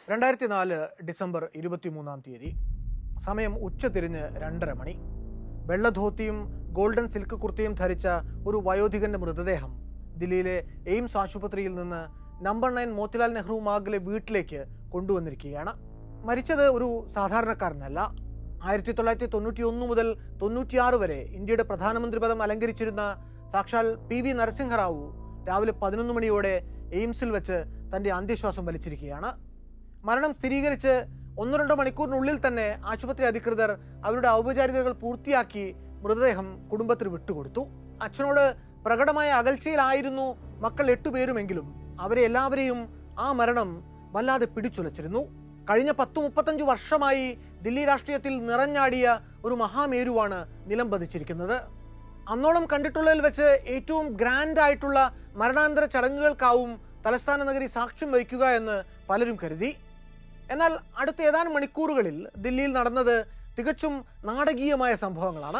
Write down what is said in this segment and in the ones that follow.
രണ്ടായിരത്തി നാല് ഡിസംബർ ഇരുപത്തിമൂന്നാം തീയതി സമയം ഉച്ചതിരിഞ്ഞ് രണ്ടര മണി വെള്ളധോത്തിയും ഗോൾഡൻ സിൽക്ക് കുർത്തിയും ധരിച്ച ഒരു വയോധികന്റെ മൃതദേഹം ദില്ലിയിലെ എയിംസ് ആശുപത്രിയിൽ നിന്ന് നമ്പർ നയൻ മോത്തിലാൽ നെഹ്റു മാർഗിലെ വീട്ടിലേക്ക് കൊണ്ടുവന്നിരിക്കുകയാണ് മരിച്ചത് ഒരു സാധാരണക്കാരനല്ല ആയിരത്തി തൊള്ളായിരത്തി തൊണ്ണൂറ്റി ഒന്ന് മുതൽ തൊണ്ണൂറ്റിയാറ് വരെ ഇന്ത്യയുടെ പ്രധാനമന്ത്രി പദം അലങ്കരിച്ചിരുന്ന സാക്ഷാൽ പി വി നരസിംഹറാവു രാവിലെ പതിനൊന്ന് മണിയോടെ എയിംസിൽ വെച്ച് തൻ്റെ അന്ത്യശ്വാസം വലിച്ചിരിക്കുകയാണ് മരണം സ്ഥിരീകരിച്ച് ഒന്നോ രണ്ടോ മണിക്കൂറിനുള്ളിൽ തന്നെ ആശുപത്രി അധികൃതർ അവരുടെ ഔപചാരികതകൾ പൂർത്തിയാക്കി മൃതദേഹം കുടുംബത്തിന് വിട്ടുകൊടുത്തു അച്ഛനോട് പ്രകടമായ അകൽച്ചയിലായിരുന്നു മക്കൾ എട്ടുപേരുമെങ്കിലും അവരെ എല്ലാവരെയും ആ മരണം വല്ലാതെ പിടിച്ചുലച്ചിരുന്നു കഴിഞ്ഞ പത്തു മുപ്പത്തഞ്ചു വർഷമായി ദില്ലി രാഷ്ട്രീയത്തിൽ നിറഞ്ഞാടിയ ഒരു മഹാമേരുവാണ് നിലം പതിച്ചിരിക്കുന്നത് അന്നോളം കണ്ടിട്ടുള്ളതിൽ വെച്ച് ഏറ്റവും ഗ്രാൻഡ് ആയിട്ടുള്ള മരണാനന്തര ചടങ്ങുകൾക്കാവും തലസ്ഥാന നഗരി സാക്ഷ്യം വഹിക്കുക എന്ന് പലരും കരുതി എന്നാൽ അടുത്ത ഏതാനും മണിക്കൂറുകളിൽ ദില്ലിയിൽ നടന്നത് തികച്ചും നാടകീയമായ സംഭവങ്ങളാണ്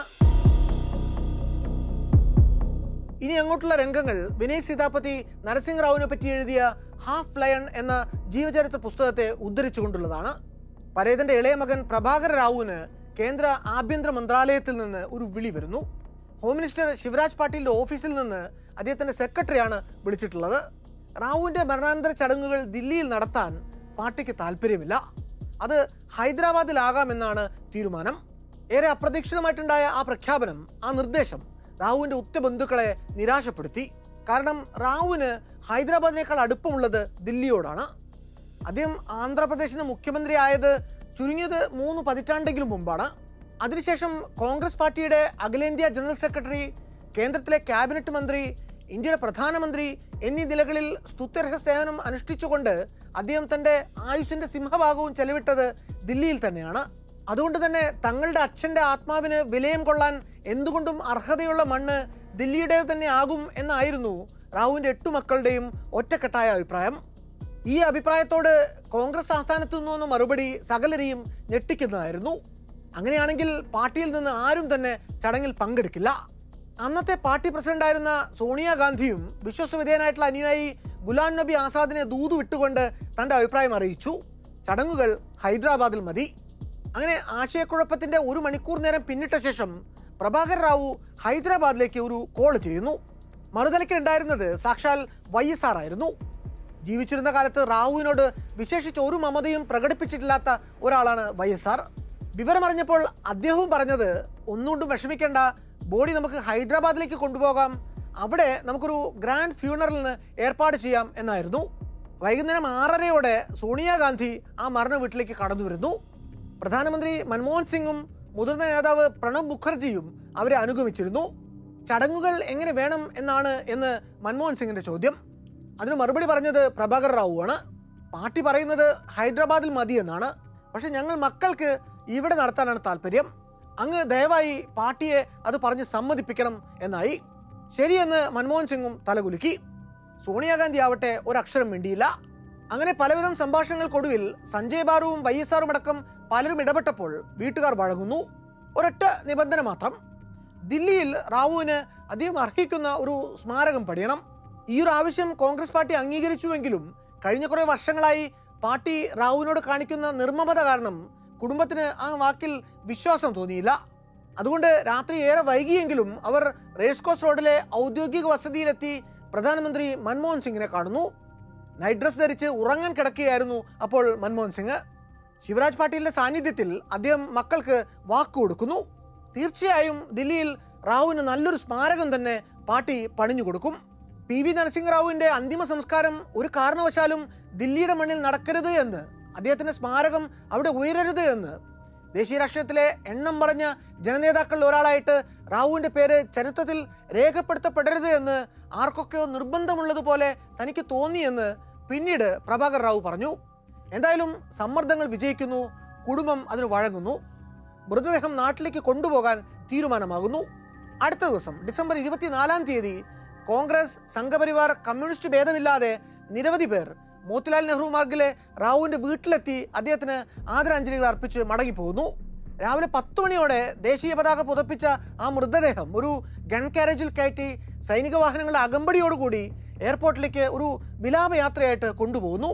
ഇനി അങ്ങോട്ടുള്ള രംഗങ്ങൾ വിനയ് സീതാപതി നരസിംഹ റാവുവിനെ പറ്റി എഴുതിയ ഹാഫ് ലയൺ എന്ന ജീവചരിത്ര പുസ്തകത്തെ ഉദ്ധരിച്ചുകൊണ്ടുള്ളതാണ് പരേതന്റെ ഇളയ മകൻ പ്രഭാകര റാവുവിന് കേന്ദ്ര ആഭ്യന്തര മന്ത്രാലയത്തിൽ നിന്ന് ഒരു വിളി വരുന്നു ഹോം മിനിസ്റ്റർ ശിവരാജ് പാട്ടീലിന്റെ ഓഫീസിൽ നിന്ന് അദ്ദേഹത്തിന്റെ സെക്രട്ടറിയാണ് വിളിച്ചിട്ടുള്ളത് റാവുവിന്റെ മരണാനന്തര ചടങ്ങുകൾ ദില്ലിയിൽ നടത്താൻ പാർട്ടിക്ക് താല്പര്യമില്ല അത് ഹൈദരാബാദിലാകാമെന്നാണ് തീരുമാനം ഏറെ അപ്രതീക്ഷിതമായിട്ടുണ്ടായ ആ പ്രഖ്യാപനം ആ നിർദ്ദേശം റാവുവിന്റെ ഉറ്റ ബന്ധുക്കളെ നിരാശപ്പെടുത്തി കാരണം റാവുവിന് ഹൈദരാബാദിനേക്കാൾ അടുപ്പമുള്ളത് ദില്ലിയോടാണ് അദ്ദേഹം ആന്ധ്രാപ്രദേശിന് മുഖ്യമന്ത്രി ആയത് ചുരുങ്ങിയത് മൂന്ന് പതിറ്റാണ്ടെങ്കിലും മുമ്പാണ് അതിനുശേഷം കോൺഗ്രസ് പാർട്ടിയുടെ അഖിലേന്ത്യാ ജനറൽ സെക്രട്ടറി കേന്ദ്രത്തിലെ ക്യാബിനറ്റ് മന്ത്രി ഇന്ത്യയുടെ പ്രധാനമന്ത്രി എന്നീ നിലകളിൽ സ്തുത്യർഹ സേവനം അനുഷ്ഠിച്ചുകൊണ്ട് അദ്ദേഹം തൻ്റെ ആയുസിന്റെ സിംഹഭാഗവും ചെലവിട്ടത് ദില്ലിയിൽ തന്നെയാണ് അതുകൊണ്ട് തന്നെ തങ്ങളുടെ അച്ഛൻ്റെ ആത്മാവിന് വിലയം കൊള്ളാൻ എന്തുകൊണ്ടും അർഹതയുള്ള മണ്ണ് ദില്ലിയുടേത് തന്നെ ആകും എന്നായിരുന്നു റാവുവിൻ്റെ എട്ടു മക്കളുടെയും ഒറ്റക്കെട്ടായ അഭിപ്രായം ഈ അഭിപ്രായത്തോട് കോൺഗ്രസ് ആസ്ഥാനത്തു നിന്ന് വന്ന മറുപടി സകലരെയും ഞെട്ടിക്കുന്നതായിരുന്നു അങ്ങനെയാണെങ്കിൽ പാർട്ടിയിൽ നിന്ന് ആരും തന്നെ ചടങ്ങിൽ പങ്കെടുക്കില്ല അന്നത്തെ പാർട്ടി പ്രസിഡന്റായിരുന്ന സോണിയാഗാന്ധിയും വിശ്വസവിധേയനായിട്ടുള്ള അനുയായി ഗുലാം നബി ആസാദിനെ ദൂതു വിട്ടുകൊണ്ട് തൻ്റെ അഭിപ്രായം അറിയിച്ചു ചടങ്ങുകൾ ഹൈദരാബാദിൽ മതി അങ്ങനെ ആശയക്കുഴപ്പത്തിന്റെ ഒരു മണിക്കൂർ നേരം പിന്നിട്ട ശേഷം പ്രഭാകർ റാവു ഹൈദരാബാദിലേക്ക് ഒരു കോൾ ചെയ്യുന്നു മറുതലയ്ക്കുണ്ടായിരുന്നത് സാക്ഷാൽ വൈ എസ് ആർ ആയിരുന്നു ജീവിച്ചിരുന്ന കാലത്ത് റാവുവിനോട് വിശേഷിച്ച് ഒരു മമതയും പ്രകടിപ്പിച്ചിട്ടില്ലാത്ത ഒരാളാണ് വൈ എസ് ആർ വിവരമറിഞ്ഞപ്പോൾ അദ്ദേഹവും പറഞ്ഞത് ഒന്നുകൊണ്ടും വിഷമിക്കേണ്ട ബോഡി നമുക്ക് ഹൈദരാബാദിലേക്ക് കൊണ്ടുപോകാം അവിടെ നമുക്കൊരു ഗ്രാൻഡ് ഫ്യൂണറലിന് ഏർപ്പാട് ചെയ്യാം എന്നായിരുന്നു വൈകുന്നേരം ആറരയോടെ സോണിയാഗാന്ധി ആ മരണ വീട്ടിലേക്ക് കടന്നു വരുന്നു പ്രധാനമന്ത്രി മൻമോഹൻ സിംഗും മുതിർന്ന നേതാവ് പ്രണബ് മുഖർജിയും അവരെ അനുഗമിച്ചിരുന്നു ചടങ്ങുകൾ എങ്ങനെ വേണം എന്നാണ് എന്ന് മൻമോഹൻ സിംഗിന്റെ ചോദ്യം അതിന് മറുപടി പറഞ്ഞത് പ്രഭാകർ റാവുവാണ് പാർട്ടി പറയുന്നത് ഹൈദരാബാദിൽ മതി എന്നാണ് പക്ഷെ ഞങ്ങൾ മക്കൾക്ക് ഇവിടെ നടത്താനാണ് താല്പര്യം അങ്ങ് ദയവായി പാർട്ടിയെ അത് പറഞ്ഞ് സമ്മതിപ്പിക്കണം എന്നായി ശരിയെന്ന് മൻമോഹൻ സിംഗും തലകുലുക്കി സോണിയാഗാന്ധി ആവട്ടെ ഒരക്ഷരം മിണ്ടിയില്ല അങ്ങനെ പലവിധം സംഭാഷണങ്ങൾക്കൊടുവിൽ സഞ്ജയ് ബാറുവും വൈ എസ് ആറും അടക്കം പലരും ഇടപെട്ടപ്പോൾ വീട്ടുകാർ വഴങ്ങുന്നു ഒരൊറ്റ നിബന്ധന മാത്രം ദില്ലിയിൽ റാവുവിന് അദ്ദേഹം അർഹിക്കുന്ന ഒരു സ്മാരകം പണിയണം ഈ ഒരു ആവശ്യം കോൺഗ്രസ് പാർട്ടി അംഗീകരിച്ചുവെങ്കിലും കഴിഞ്ഞ കുറേ വർഷങ്ങളായി പാർട്ടി റാവുവിനോട് കാണിക്കുന്ന നിർമ്മമത കാരണം കുടുംബത്തിന് ആ വാക്കിൽ വിശ്വാസം തോന്നിയില്ല അതുകൊണ്ട് രാത്രി ഏറെ വൈകിയെങ്കിലും അവർ റേസ് കോഴ്സ് റോഡിലെ ഔദ്യോഗിക വസതിയിലെത്തി പ്രധാനമന്ത്രി മൻമോഹൻ സിംഗിനെ കാണുന്നു നൈറ്റ് ഡ്രസ് ധരിച്ച് ഉറങ്ങാൻ കിടക്കുകയായിരുന്നു അപ്പോൾ മൻമോഹൻ സിംഗ് ശിവരാജ് പാട്ടീലിന്റെ സാന്നിധ്യത്തിൽ അദ്ദേഹം മക്കൾക്ക് വാക്ക് കൊടുക്കുന്നു തീർച്ചയായും ദില്ലിയിൽ റാവുവിന് നല്ലൊരു സ്മാരകം തന്നെ പാർട്ടി പണിഞ്ഞു കൊടുക്കും പി വി നരസിംഹറാവുവിന്റെ അന്തിമ സംസ്കാരം ഒരു കാരണവശാലും ദില്ലിയുടെ മണ്ണിൽ നടക്കരുത് എന്ന് അദ്ദേഹത്തിന്റെ സ്മാരകം അവിടെ ഉയരരുത് എന്ന് ദേശീയ രാഷ്ട്രീയത്തിലെ എണ്ണം പറഞ്ഞ ജനനേതാക്കളിൽ ഒരാളായിട്ട് റാവുവിന്റെ പേര് ചരിത്രത്തിൽ രേഖപ്പെടുത്തപ്പെടരുത് എന്ന് ആർക്കൊക്കെയോ നിർബന്ധമുള്ളതുപോലെ തനിക്ക് തോന്നിയെന്ന് പിന്നീട് പ്രഭാകർ റാവു പറഞ്ഞു എന്തായാലും സമ്മർദ്ദങ്ങൾ വിജയിക്കുന്നു കുടുംബം അതിന് വഴങ്ങുന്നു മൃതദേഹം നാട്ടിലേക്ക് കൊണ്ടുപോകാൻ തീരുമാനമാകുന്നു അടുത്ത ദിവസം ഡിസംബർ ഇരുപത്തിനാലാം തീയതി കോൺഗ്രസ് സംഘപരിവാർ കമ്മ്യൂണിസ്റ്റ് ഭേദമില്ലാതെ നിരവധി പേർ മോത്തിലാൽ നെഹ്റു മാർഗിലെ റാവുവിന്റെ വീട്ടിലെത്തി അദ്ദേഹത്തിന് ആദരാഞ്ജലികൾ അർപ്പിച്ച് മടങ്ങിപ്പോകുന്നു രാവിലെ പത്ത് മണിയോടെ ദേശീയ പതാക പുതപ്പിച്ച ആ മൃതദേഹം ഒരു ഗൺ കാരേജിൽ കയറ്റി സൈനിക വാഹനങ്ങളുടെ അകമ്പടിയോടുകൂടി എയർപോർട്ടിലേക്ക് ഒരു വിലാപയാത്രയായിട്ട് കൊണ്ടുപോകുന്നു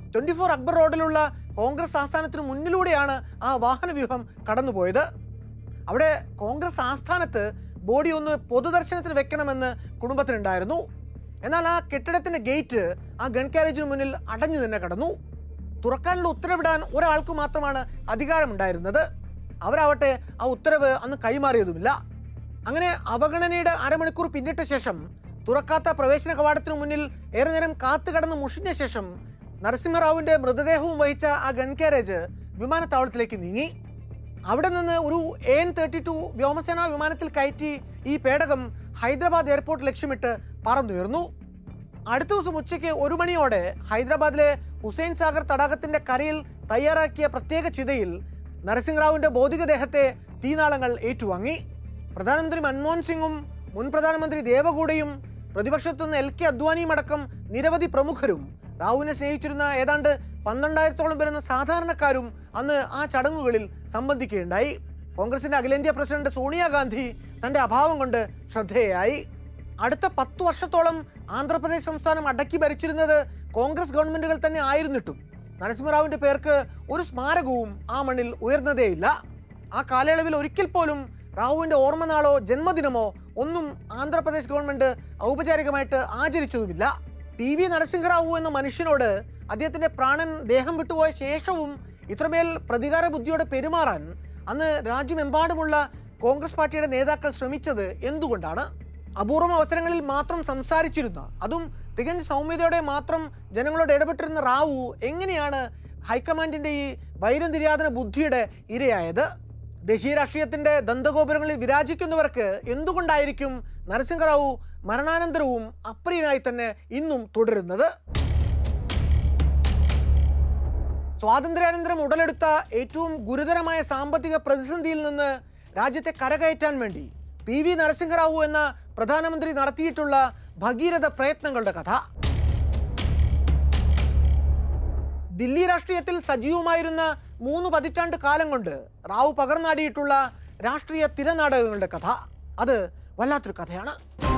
ട്വന്റി ഫോർ അക്ബർ റോഡിലുള്ള കോൺഗ്രസ് ആസ്ഥാനത്തിന് മുന്നിലൂടെയാണ് ആ വാഹനവ്യൂഹം കടന്നുപോയത് അവിടെ കോൺഗ്രസ് ആസ്ഥാനത്ത് ബോഡി ഒന്ന് പൊതുദർശനത്തിന് വെക്കണമെന്ന് കുടുംബത്തിനുണ്ടായിരുന്നു എന്നാൽ ആ കെട്ടിടത്തിന്റെ ഗേറ്റ് ആ ഗൺ കാരേജിന് മുന്നിൽ അടഞ്ഞു തന്നെ കടന്നു തുറക്കാനുള്ള ഉത്തരവിടാൻ ഒരാൾക്ക് മാത്രമാണ് അധികാരമുണ്ടായിരുന്നത് അവരാവട്ടെ ആ ഉത്തരവ് അന്ന് കൈമാറിയതുമില്ല അങ്ങനെ അവഗണനയുടെ അരമണിക്കൂർ പിന്നിട്ട ശേഷം തുറക്കാത്ത പ്രവേശന കവാടത്തിനു മുന്നിൽ ഏറെ നേരം കാത്തു കടന്ന് മുഷിഞ്ഞ ശേഷം നരസിംഹറാവുവിന്റെ മൃതദേഹവും വഹിച്ച ആ ഗൺ കാരേജ് വിമാനത്താവളത്തിലേക്ക് നീങ്ങി അവിടെ നിന്ന് ഒരു എ എൻ തേർട്ടി ടു വ്യോമസേനാ വിമാനത്തിൽ കയറ്റി ഈ പേടകം ഹൈദരാബാദ് എയർപോർട്ട് ലക്ഷ്യമിട്ട് പറന്നുയർന്നു അടുത്ത ദിവസം ഉച്ചയ്ക്ക് ഒരു മണിയോടെ ഹൈദരാബാദിലെ ഹുസൈൻ സാഗർ തടാകത്തിന്റെ കരയിൽ തയ്യാറാക്കിയ പ്രത്യേക ചിതയിൽ നരസിംഹറാവുവിന്റെ ഭൗതികദേഹത്തെ തീനാളങ്ങൾ ഏറ്റുവാങ്ങി പ്രധാനമന്ത്രി മൻമോഹൻ സിംഗും മുൻ പ്രധാനമന്ത്രി ദേവഗൌഡയും പ്രതിപക്ഷത്തുനിന്ന് എൽ കെ അദ്വാനിയും അടക്കം നിരവധി പ്രമുഖരും റാവുവിനെ സ്നേഹിച്ചിരുന്ന ഏതാണ്ട് പന്ത്രണ്ടായിരത്തോളം വരുന്ന സാധാരണക്കാരും അന്ന് ആ ചടങ്ങുകളിൽ സംബന്ധിക്കുകയുണ്ടായി കോൺഗ്രസിന്റെ അഖിലേന്ത്യാ പ്രസിഡന്റ് സോണിയാഗാന്ധി തന്റെ അഭാവം കൊണ്ട് ശ്രദ്ധേയായി അടുത്ത പത്തു വർഷത്തോളം ആന്ധ്രാപ്രദേശ് സംസ്ഥാനം അടക്കി ഭരിച്ചിരുന്നത് കോൺഗ്രസ് ഗവൺമെന്റുകൾ തന്നെ ആയിരുന്നിട്ടും നരസിംഹറാവുവിന്റെ പേർക്ക് ഒരു സ്മാരകവും ആ മണ്ണിൽ ഉയർന്നതേയില്ല ആ കാലയളവിൽ ഒരിക്കൽ പോലും റാവുവിന്റെ ഓർമ്മനാളോ ജന്മദിനമോ ഒന്നും ആന്ധ്രാപ്രദേശ് ഗവൺമെന്റ് ഔപചാരികമായിട്ട് ആചരിച്ചതുമില്ല പി വി നരസിംഹറാവു എന്ന മനുഷ്യനോട് അദ്ദേഹത്തിന്റെ പ്രാണൻ ദേഹം വിട്ടുപോയ ശേഷവും ഇത്രമേൽ പ്രതികാര ബുദ്ധിയോടെ പെരുമാറാൻ അന്ന് രാജ്യമെമ്പാടുമുള്ള കോൺഗ്രസ് പാർട്ടിയുടെ നേതാക്കൾ ശ്രമിച്ചത് എന്തുകൊണ്ടാണ് അപൂർവം അവസരങ്ങളിൽ മാത്രം സംസാരിച്ചിരുന്ന അതും തികഞ്ഞ സൗമ്യതയോടെ മാത്രം ജനങ്ങളോട് ഇടപെട്ടിരുന്ന റാവു എങ്ങനെയാണ് ഹൈക്കമാൻഡിന്റെ ഈ വൈരം തിരിയാതന ബുദ്ധിയുടെ ഇരയായത് ദേശീയ രാഷ്ട്രീയത്തിന്റെ ദന്തഗോപുരങ്ങളിൽ വിരാജിക്കുന്നവർക്ക് എന്തുകൊണ്ടായിരിക്കും നരസിംഹറാവു മരണാനന്തരവും അപ്രിയനായി തന്നെ ഇന്നും തുടരുന്നത് സ്വാതന്ത്ര്യാനന്തരം ഉടലെടുത്ത ഏറ്റവും ഗുരുതരമായ സാമ്പത്തിക പ്രതിസന്ധിയിൽ നിന്ന് രാജ്യത്തെ കരകയറ്റാൻ വേണ്ടി പി വി നരസിംഹറാവു എന്ന പ്രധാനമന്ത്രി നടത്തിയിട്ടുള്ള ഭഗീരഥ പ്രയത്നങ്ങളുടെ കഥ ദില്ലി രാഷ്ട്രീയത്തിൽ സജീവമായിരുന്ന മൂന്ന് പതിറ്റാണ്ട് കാലം കൊണ്ട് റാവു പകർന്നാടിയിട്ടുള്ള രാഷ്ട്രീയ തിരനാടകങ്ങളുടെ കഥ അത് വല്ലാത്തൊരു കഥയാണ്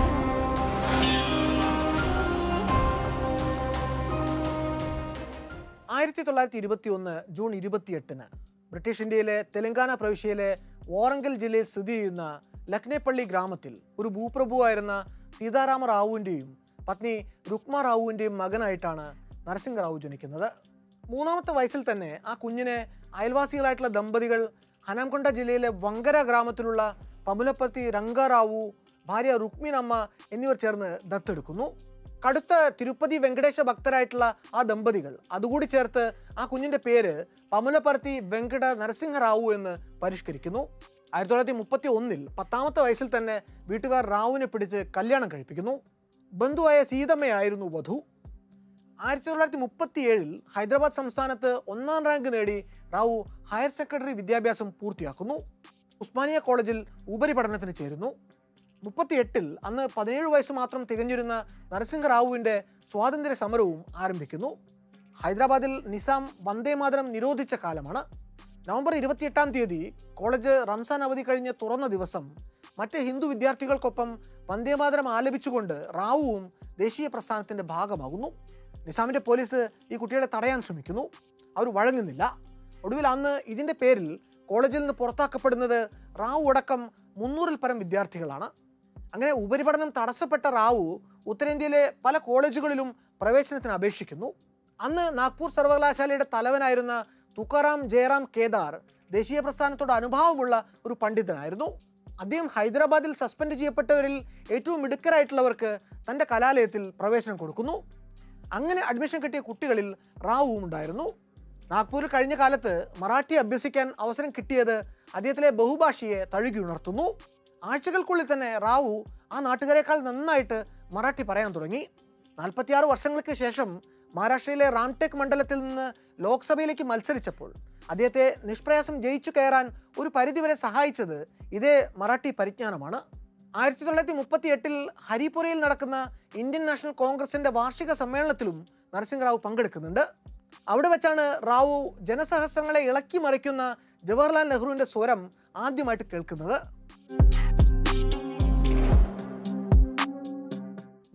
ആയിരത്തി തൊള്ളായിരത്തി ഇരുപത്തി ഒന്ന് ജൂൺ ഇരുപത്തിയെട്ടിന് ബ്രിട്ടീഷ് ഇന്ത്യയിലെ തെലങ്കാന പ്രവിശ്യയിലെ വാറങ്കൽ ജില്ലയിൽ സ്ഥിതി ചെയ്യുന്ന ലക്നേപ്പള്ളി ഗ്രാമത്തിൽ ഒരു ഭൂപ്രഭുവായിരുന്ന സീതാരാമ റാവുവിൻ്റെയും പത്നി രുക്മ റാവുവിൻ്റെയും മകനായിട്ടാണ് നരസിംഹ റാവു ജനിക്കുന്നത് മൂന്നാമത്തെ വയസ്സിൽ തന്നെ ആ കുഞ്ഞിനെ അയൽവാസികളായിട്ടുള്ള ദമ്പതികൾ ഹനാംകൊണ്ട ജില്ലയിലെ വങ്കര ഗ്രാമത്തിലുള്ള പമുലപ്പത്തി രംഗറാവു ഭാര്യ രുക്മിനമ്മ എന്നിവർ ചേർന്ന് ദത്തെടുക്കുന്നു കടുത്ത തിരുപ്പതി വെങ്കടേശ ഭക്തരായിട്ടുള്ള ആ ദമ്പതികൾ അതുകൂടി ചേർത്ത് ആ കുഞ്ഞിന്റെ പേര് പമുലപ്പർത്തി വെങ്കട നരസിംഹറാവു എന്ന് പരിഷ്കരിക്കുന്നു ആയിരത്തി തൊള്ളായിരത്തി മുപ്പത്തി ഒന്നിൽ പത്താമത്തെ വയസ്സിൽ തന്നെ വീട്ടുകാർ റാവുവിനെ പിടിച്ച് കല്യാണം കഴിപ്പിക്കുന്നു ബന്ധുവായ സീതമ്മയായിരുന്നു വധു ആയിരത്തി തൊള്ളായിരത്തി മുപ്പത്തി ഏഴിൽ ഹൈദരാബാദ് സംസ്ഥാനത്ത് ഒന്നാം റാങ്ക് നേടി റാവു ഹയർ സെക്കൻഡറി വിദ്യാഭ്യാസം പൂർത്തിയാക്കുന്നു ഉസ്മാനിയ കോളേജിൽ ഉപരിപഠനത്തിന് ചേരുന്നു മുപ്പത്തിയെട്ടിൽ അന്ന് പതിനേഴ് വയസ്സ് മാത്രം തികഞ്ഞിരുന്ന നരസിംഹ റാവുവിൻ്റെ സ്വാതന്ത്ര്യ സമരവും ആരംഭിക്കുന്നു ഹൈദരാബാദിൽ നിസാം വന്ദേമാതരം നിരോധിച്ച കാലമാണ് നവംബർ ഇരുപത്തിയെട്ടാം തീയതി കോളേജ് റംസാൻ അവധി കഴിഞ്ഞ് തുറന്ന ദിവസം മറ്റ് ഹിന്ദു വിദ്യാർത്ഥികൾക്കൊപ്പം വന്ദേമാതരം ആലപിച്ചുകൊണ്ട് റാവുവും ദേശീയ പ്രസ്ഥാനത്തിൻ്റെ ഭാഗമാകുന്നു നിസാമിൻ്റെ പോലീസ് ഈ കുട്ടികളെ തടയാൻ ശ്രമിക്കുന്നു അവർ വഴങ്ങുന്നില്ല ഒടുവിൽ അന്ന് ഇതിൻ്റെ പേരിൽ കോളേജിൽ നിന്ന് പുറത്താക്കപ്പെടുന്നത് റാവു അടക്കം മുന്നൂറിൽ പരം വിദ്യാർത്ഥികളാണ് അങ്ങനെ ഉപരിപഠനം തടസ്സപ്പെട്ട റാവു ഉത്തരേന്ത്യയിലെ പല കോളേജുകളിലും പ്രവേശനത്തിന് അപേക്ഷിക്കുന്നു അന്ന് നാഗ്പൂർ സർവകലാശാലയുടെ തലവനായിരുന്ന തുക്കാറാം ജയറാം കേദാർ ദേശീയ പ്രസ്ഥാനത്തോട് അനുഭാവമുള്ള ഒരു പണ്ഡിതനായിരുന്നു അദ്ദേഹം ഹൈദരാബാദിൽ സസ്പെൻഡ് ചെയ്യപ്പെട്ടവരിൽ ഏറ്റവും മിടുക്കരായിട്ടുള്ളവർക്ക് തൻ്റെ കലാലയത്തിൽ പ്രവേശനം കൊടുക്കുന്നു അങ്ങനെ അഡ്മിഷൻ കിട്ടിയ കുട്ടികളിൽ റാവുവും ഉണ്ടായിരുന്നു നാഗ്പൂരിൽ കഴിഞ്ഞ കാലത്ത് മറാഠി അഭ്യസിക്കാൻ അവസരം കിട്ടിയത് അദ്ദേഹത്തിലെ ബഹുഭാഷയെ തഴുകി ഉണർത്തുന്നു ആഴ്ചകൾക്കുള്ളിൽ തന്നെ റാവു ആ നാട്ടുകാരെക്കാൾ നന്നായിട്ട് മറാഠി പറയാൻ തുടങ്ങി നാൽപ്പത്തിയാറ് വർഷങ്ങൾക്ക് ശേഷം മഹാരാഷ്ട്രയിലെ റാംടെക് മണ്ഡലത്തിൽ നിന്ന് ലോക്സഭയിലേക്ക് മത്സരിച്ചപ്പോൾ അദ്ദേഹത്തെ നിഷ്പ്രയാസം ജയിച്ചു കയറാൻ ഒരു പരിധിവരെ സഹായിച്ചത് ഇതേ മറാഠി പരിജ്ഞാനമാണ് ആയിരത്തി തൊള്ളായിരത്തി മുപ്പത്തി എട്ടിൽ ഹരിപുരയിൽ നടക്കുന്ന ഇന്ത്യൻ നാഷണൽ കോൺഗ്രസിന്റെ വാർഷിക സമ്മേളനത്തിലും നരസിംഹറാവു പങ്കെടുക്കുന്നുണ്ട് അവിടെ വെച്ചാണ് റാവു ജനസഹസ്രങ്ങളെ ഇളക്കി മറിക്കുന്ന ജവഹർലാൽ നെഹ്റുവിന്റെ സ്വരം ആദ്യമായിട്ട് കേൾക്കുന്നത്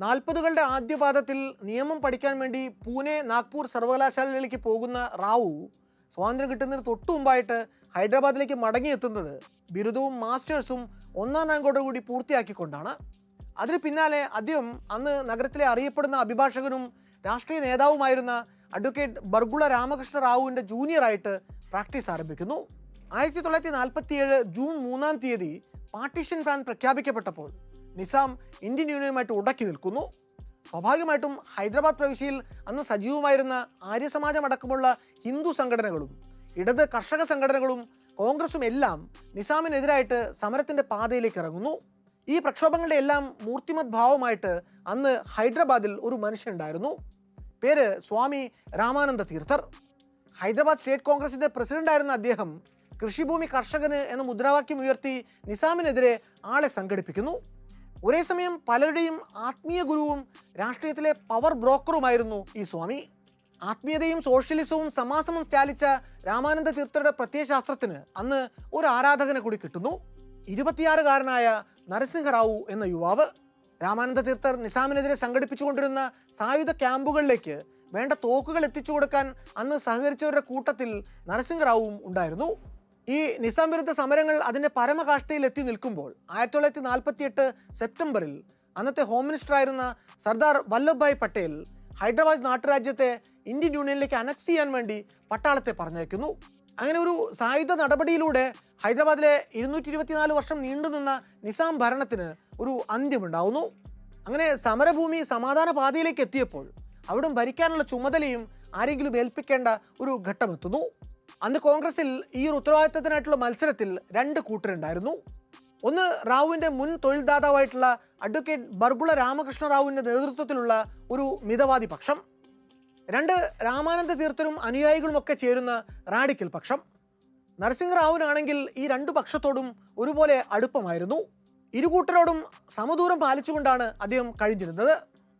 നാൽപ്പതുകളുടെ ആദ്യപാദത്തിൽ നിയമം പഠിക്കാൻ വേണ്ടി പൂനെ നാഗ്പൂർ സർവകലാശാലയിലേക്ക് പോകുന്ന റാവു സ്വാതന്ത്ര്യം കിട്ടുന്നതിന് തൊട്ടു മുമ്പായിട്ട് ഹൈദരാബാദിലേക്ക് മടങ്ങിയെത്തുന്നത് ബിരുദവും മാസ്റ്റേഴ്സും ഒന്നാം റാങ്കോടുകൂടി പൂർത്തിയാക്കിക്കൊണ്ടാണ് അതിന് പിന്നാലെ അദ്ദേഹം അന്ന് നഗരത്തിലെ അറിയപ്പെടുന്ന അഭിഭാഷകനും രാഷ്ട്രീയ നേതാവുമായിരുന്ന അഡ്വക്കേറ്റ് ബർഗുള രാമകൃഷ്ണ റാവുവിൻ്റെ ജൂനിയറായിട്ട് പ്രാക്ടീസ് ആരംഭിക്കുന്നു ആയിരത്തി തൊള്ളായിരത്തി നാൽപ്പത്തിയേഴ് ജൂൺ മൂന്നാം തീയതി പാർട്ടീഷൻ പ്ലാൻ പ്രഖ്യാപിക്കപ്പെട്ടപ്പോൾ നിസാം ഇന്ത്യൻ യൂണിയനുമായിട്ട് ഉടക്കി നിൽക്കുന്നു സ്വാഭാവികമായിട്ടും ഹൈദരാബാദ് പ്രവിശ്യയിൽ അന്ന് സജീവമായിരുന്ന ആര്യസമാജം അടക്കമുള്ള ഹിന്ദു സംഘടനകളും ഇടത് കർഷക സംഘടനകളും കോൺഗ്രസും എല്ലാം നിസാമിനെതിരായിട്ട് സമരത്തിന്റെ പാതയിലേക്ക് ഇറങ്ങുന്നു ഈ പ്രക്ഷോഭങ്ങളുടെ എല്ലാം മൂർത്തിമത് ഭാവമായിട്ട് അന്ന് ഹൈദരാബാദിൽ ഒരു മനുഷ്യനുണ്ടായിരുന്നു പേര് സ്വാമി രാമാനന്ദ തീർത്ഥർ ഹൈദരാബാദ് സ്റ്റേറ്റ് കോൺഗ്രസിന്റെ പ്രസിഡന്റായിരുന്ന അദ്ദേഹം കൃഷിഭൂമി കർഷകന് എന്ന മുദ്രാവാക്യം ഉയർത്തി നിസാമിനെതിരെ ആളെ സംഘടിപ്പിക്കുന്നു ഒരേ സമയം പലരുടെയും ആത്മീയ ഗുരുവും രാഷ്ട്രീയത്തിലെ പവർ ബ്രോക്കറുമായിരുന്നു ഈ സ്വാമി ആത്മീയതയും സോഷ്യലിസവും സമാസമം സ്റ്റാലിച്ച രാമാനന്ദ തീർത്ഥരുടെ പ്രത്യയശാസ്ത്രത്തിന് അന്ന് ഒരു ആരാധകനെ കൂടി കിട്ടുന്നു ഇരുപത്തിയാറുകാരനായ നരസിംഹറാവു എന്ന യുവാവ് രാമാനന്ദ തീർത്ഥർ നിസാമിനെതിരെ സംഘടിപ്പിച്ചുകൊണ്ടിരുന്ന സായുധ ക്യാമ്പുകളിലേക്ക് വേണ്ട തോക്കുകൾ എത്തിച്ചു കൊടുക്കാൻ അന്ന് സഹകരിച്ചവരുടെ കൂട്ടത്തിൽ നരസിംഹറാവുവും ഉണ്ടായിരുന്നു ഈ നിസാം വിരുദ്ധ സമരങ്ങൾ അതിൻ്റെ പരമകാഷ്ഠയിൽ എത്തി നിൽക്കുമ്പോൾ ആയിരത്തി തൊള്ളായിരത്തി നാൽപ്പത്തി എട്ട് സെപ്റ്റംബറിൽ അന്നത്തെ ഹോം മിനിസ്റ്റർ ആയിരുന്ന സർദാർ വല്ലഭ്ഭായ് പട്ടേൽ ഹൈദരാബാദ് നാട്ടുരാജ്യത്തെ ഇന്ത്യൻ യൂണിയനിലേക്ക് അനക്സ് ചെയ്യാൻ വേണ്ടി പട്ടാളത്തെ പറഞ്ഞയക്കുന്നു അങ്ങനെ ഒരു സായുധ നടപടിയിലൂടെ ഹൈദരാബാദിലെ ഇരുന്നൂറ്റി ഇരുപത്തിനാല് വർഷം നീണ്ടുനിന്ന നിസാം ഭരണത്തിന് ഒരു അന്ത്യമുണ്ടാവുന്നു അങ്ങനെ സമരഭൂമി സമാധാന പാതയിലേക്ക് എത്തിയപ്പോൾ അവിടം ഭരിക്കാനുള്ള ചുമതലയും ആരെങ്കിലും ഏൽപ്പിക്കേണ്ട ഒരു ഘട്ടമെത്തുന്നു അന്ന് കോൺഗ്രസിൽ ഈ ഒരു ഉത്തരവാദിത്തത്തിനായിട്ടുള്ള മത്സരത്തിൽ രണ്ട് കൂട്ടരുണ്ടായിരുന്നു ഒന്ന് റാവുവിൻ്റെ മുൻ തൊഴിൽദാതാവായിട്ടുള്ള അഡ്വക്കേറ്റ് ബർഗുള രാമകൃഷ്ണ റാവുവിൻ്റെ നേതൃത്വത്തിലുള്ള ഒരു മിതവാദി പക്ഷം രണ്ട് രാമാനന്ദ തീർത്ഥരും അനുയായികളും ഒക്കെ ചേരുന്ന റാഡിക്കൽ പക്ഷം നരസിംഹറാവുവിനാണെങ്കിൽ ഈ രണ്ടു പക്ഷത്തോടും ഒരുപോലെ അടുപ്പമായിരുന്നു ഇരുകൂട്ടരോടും സമദൂരം പാലിച്ചുകൊണ്ടാണ് അദ്ദേഹം കഴിഞ്ഞിരുന്നത്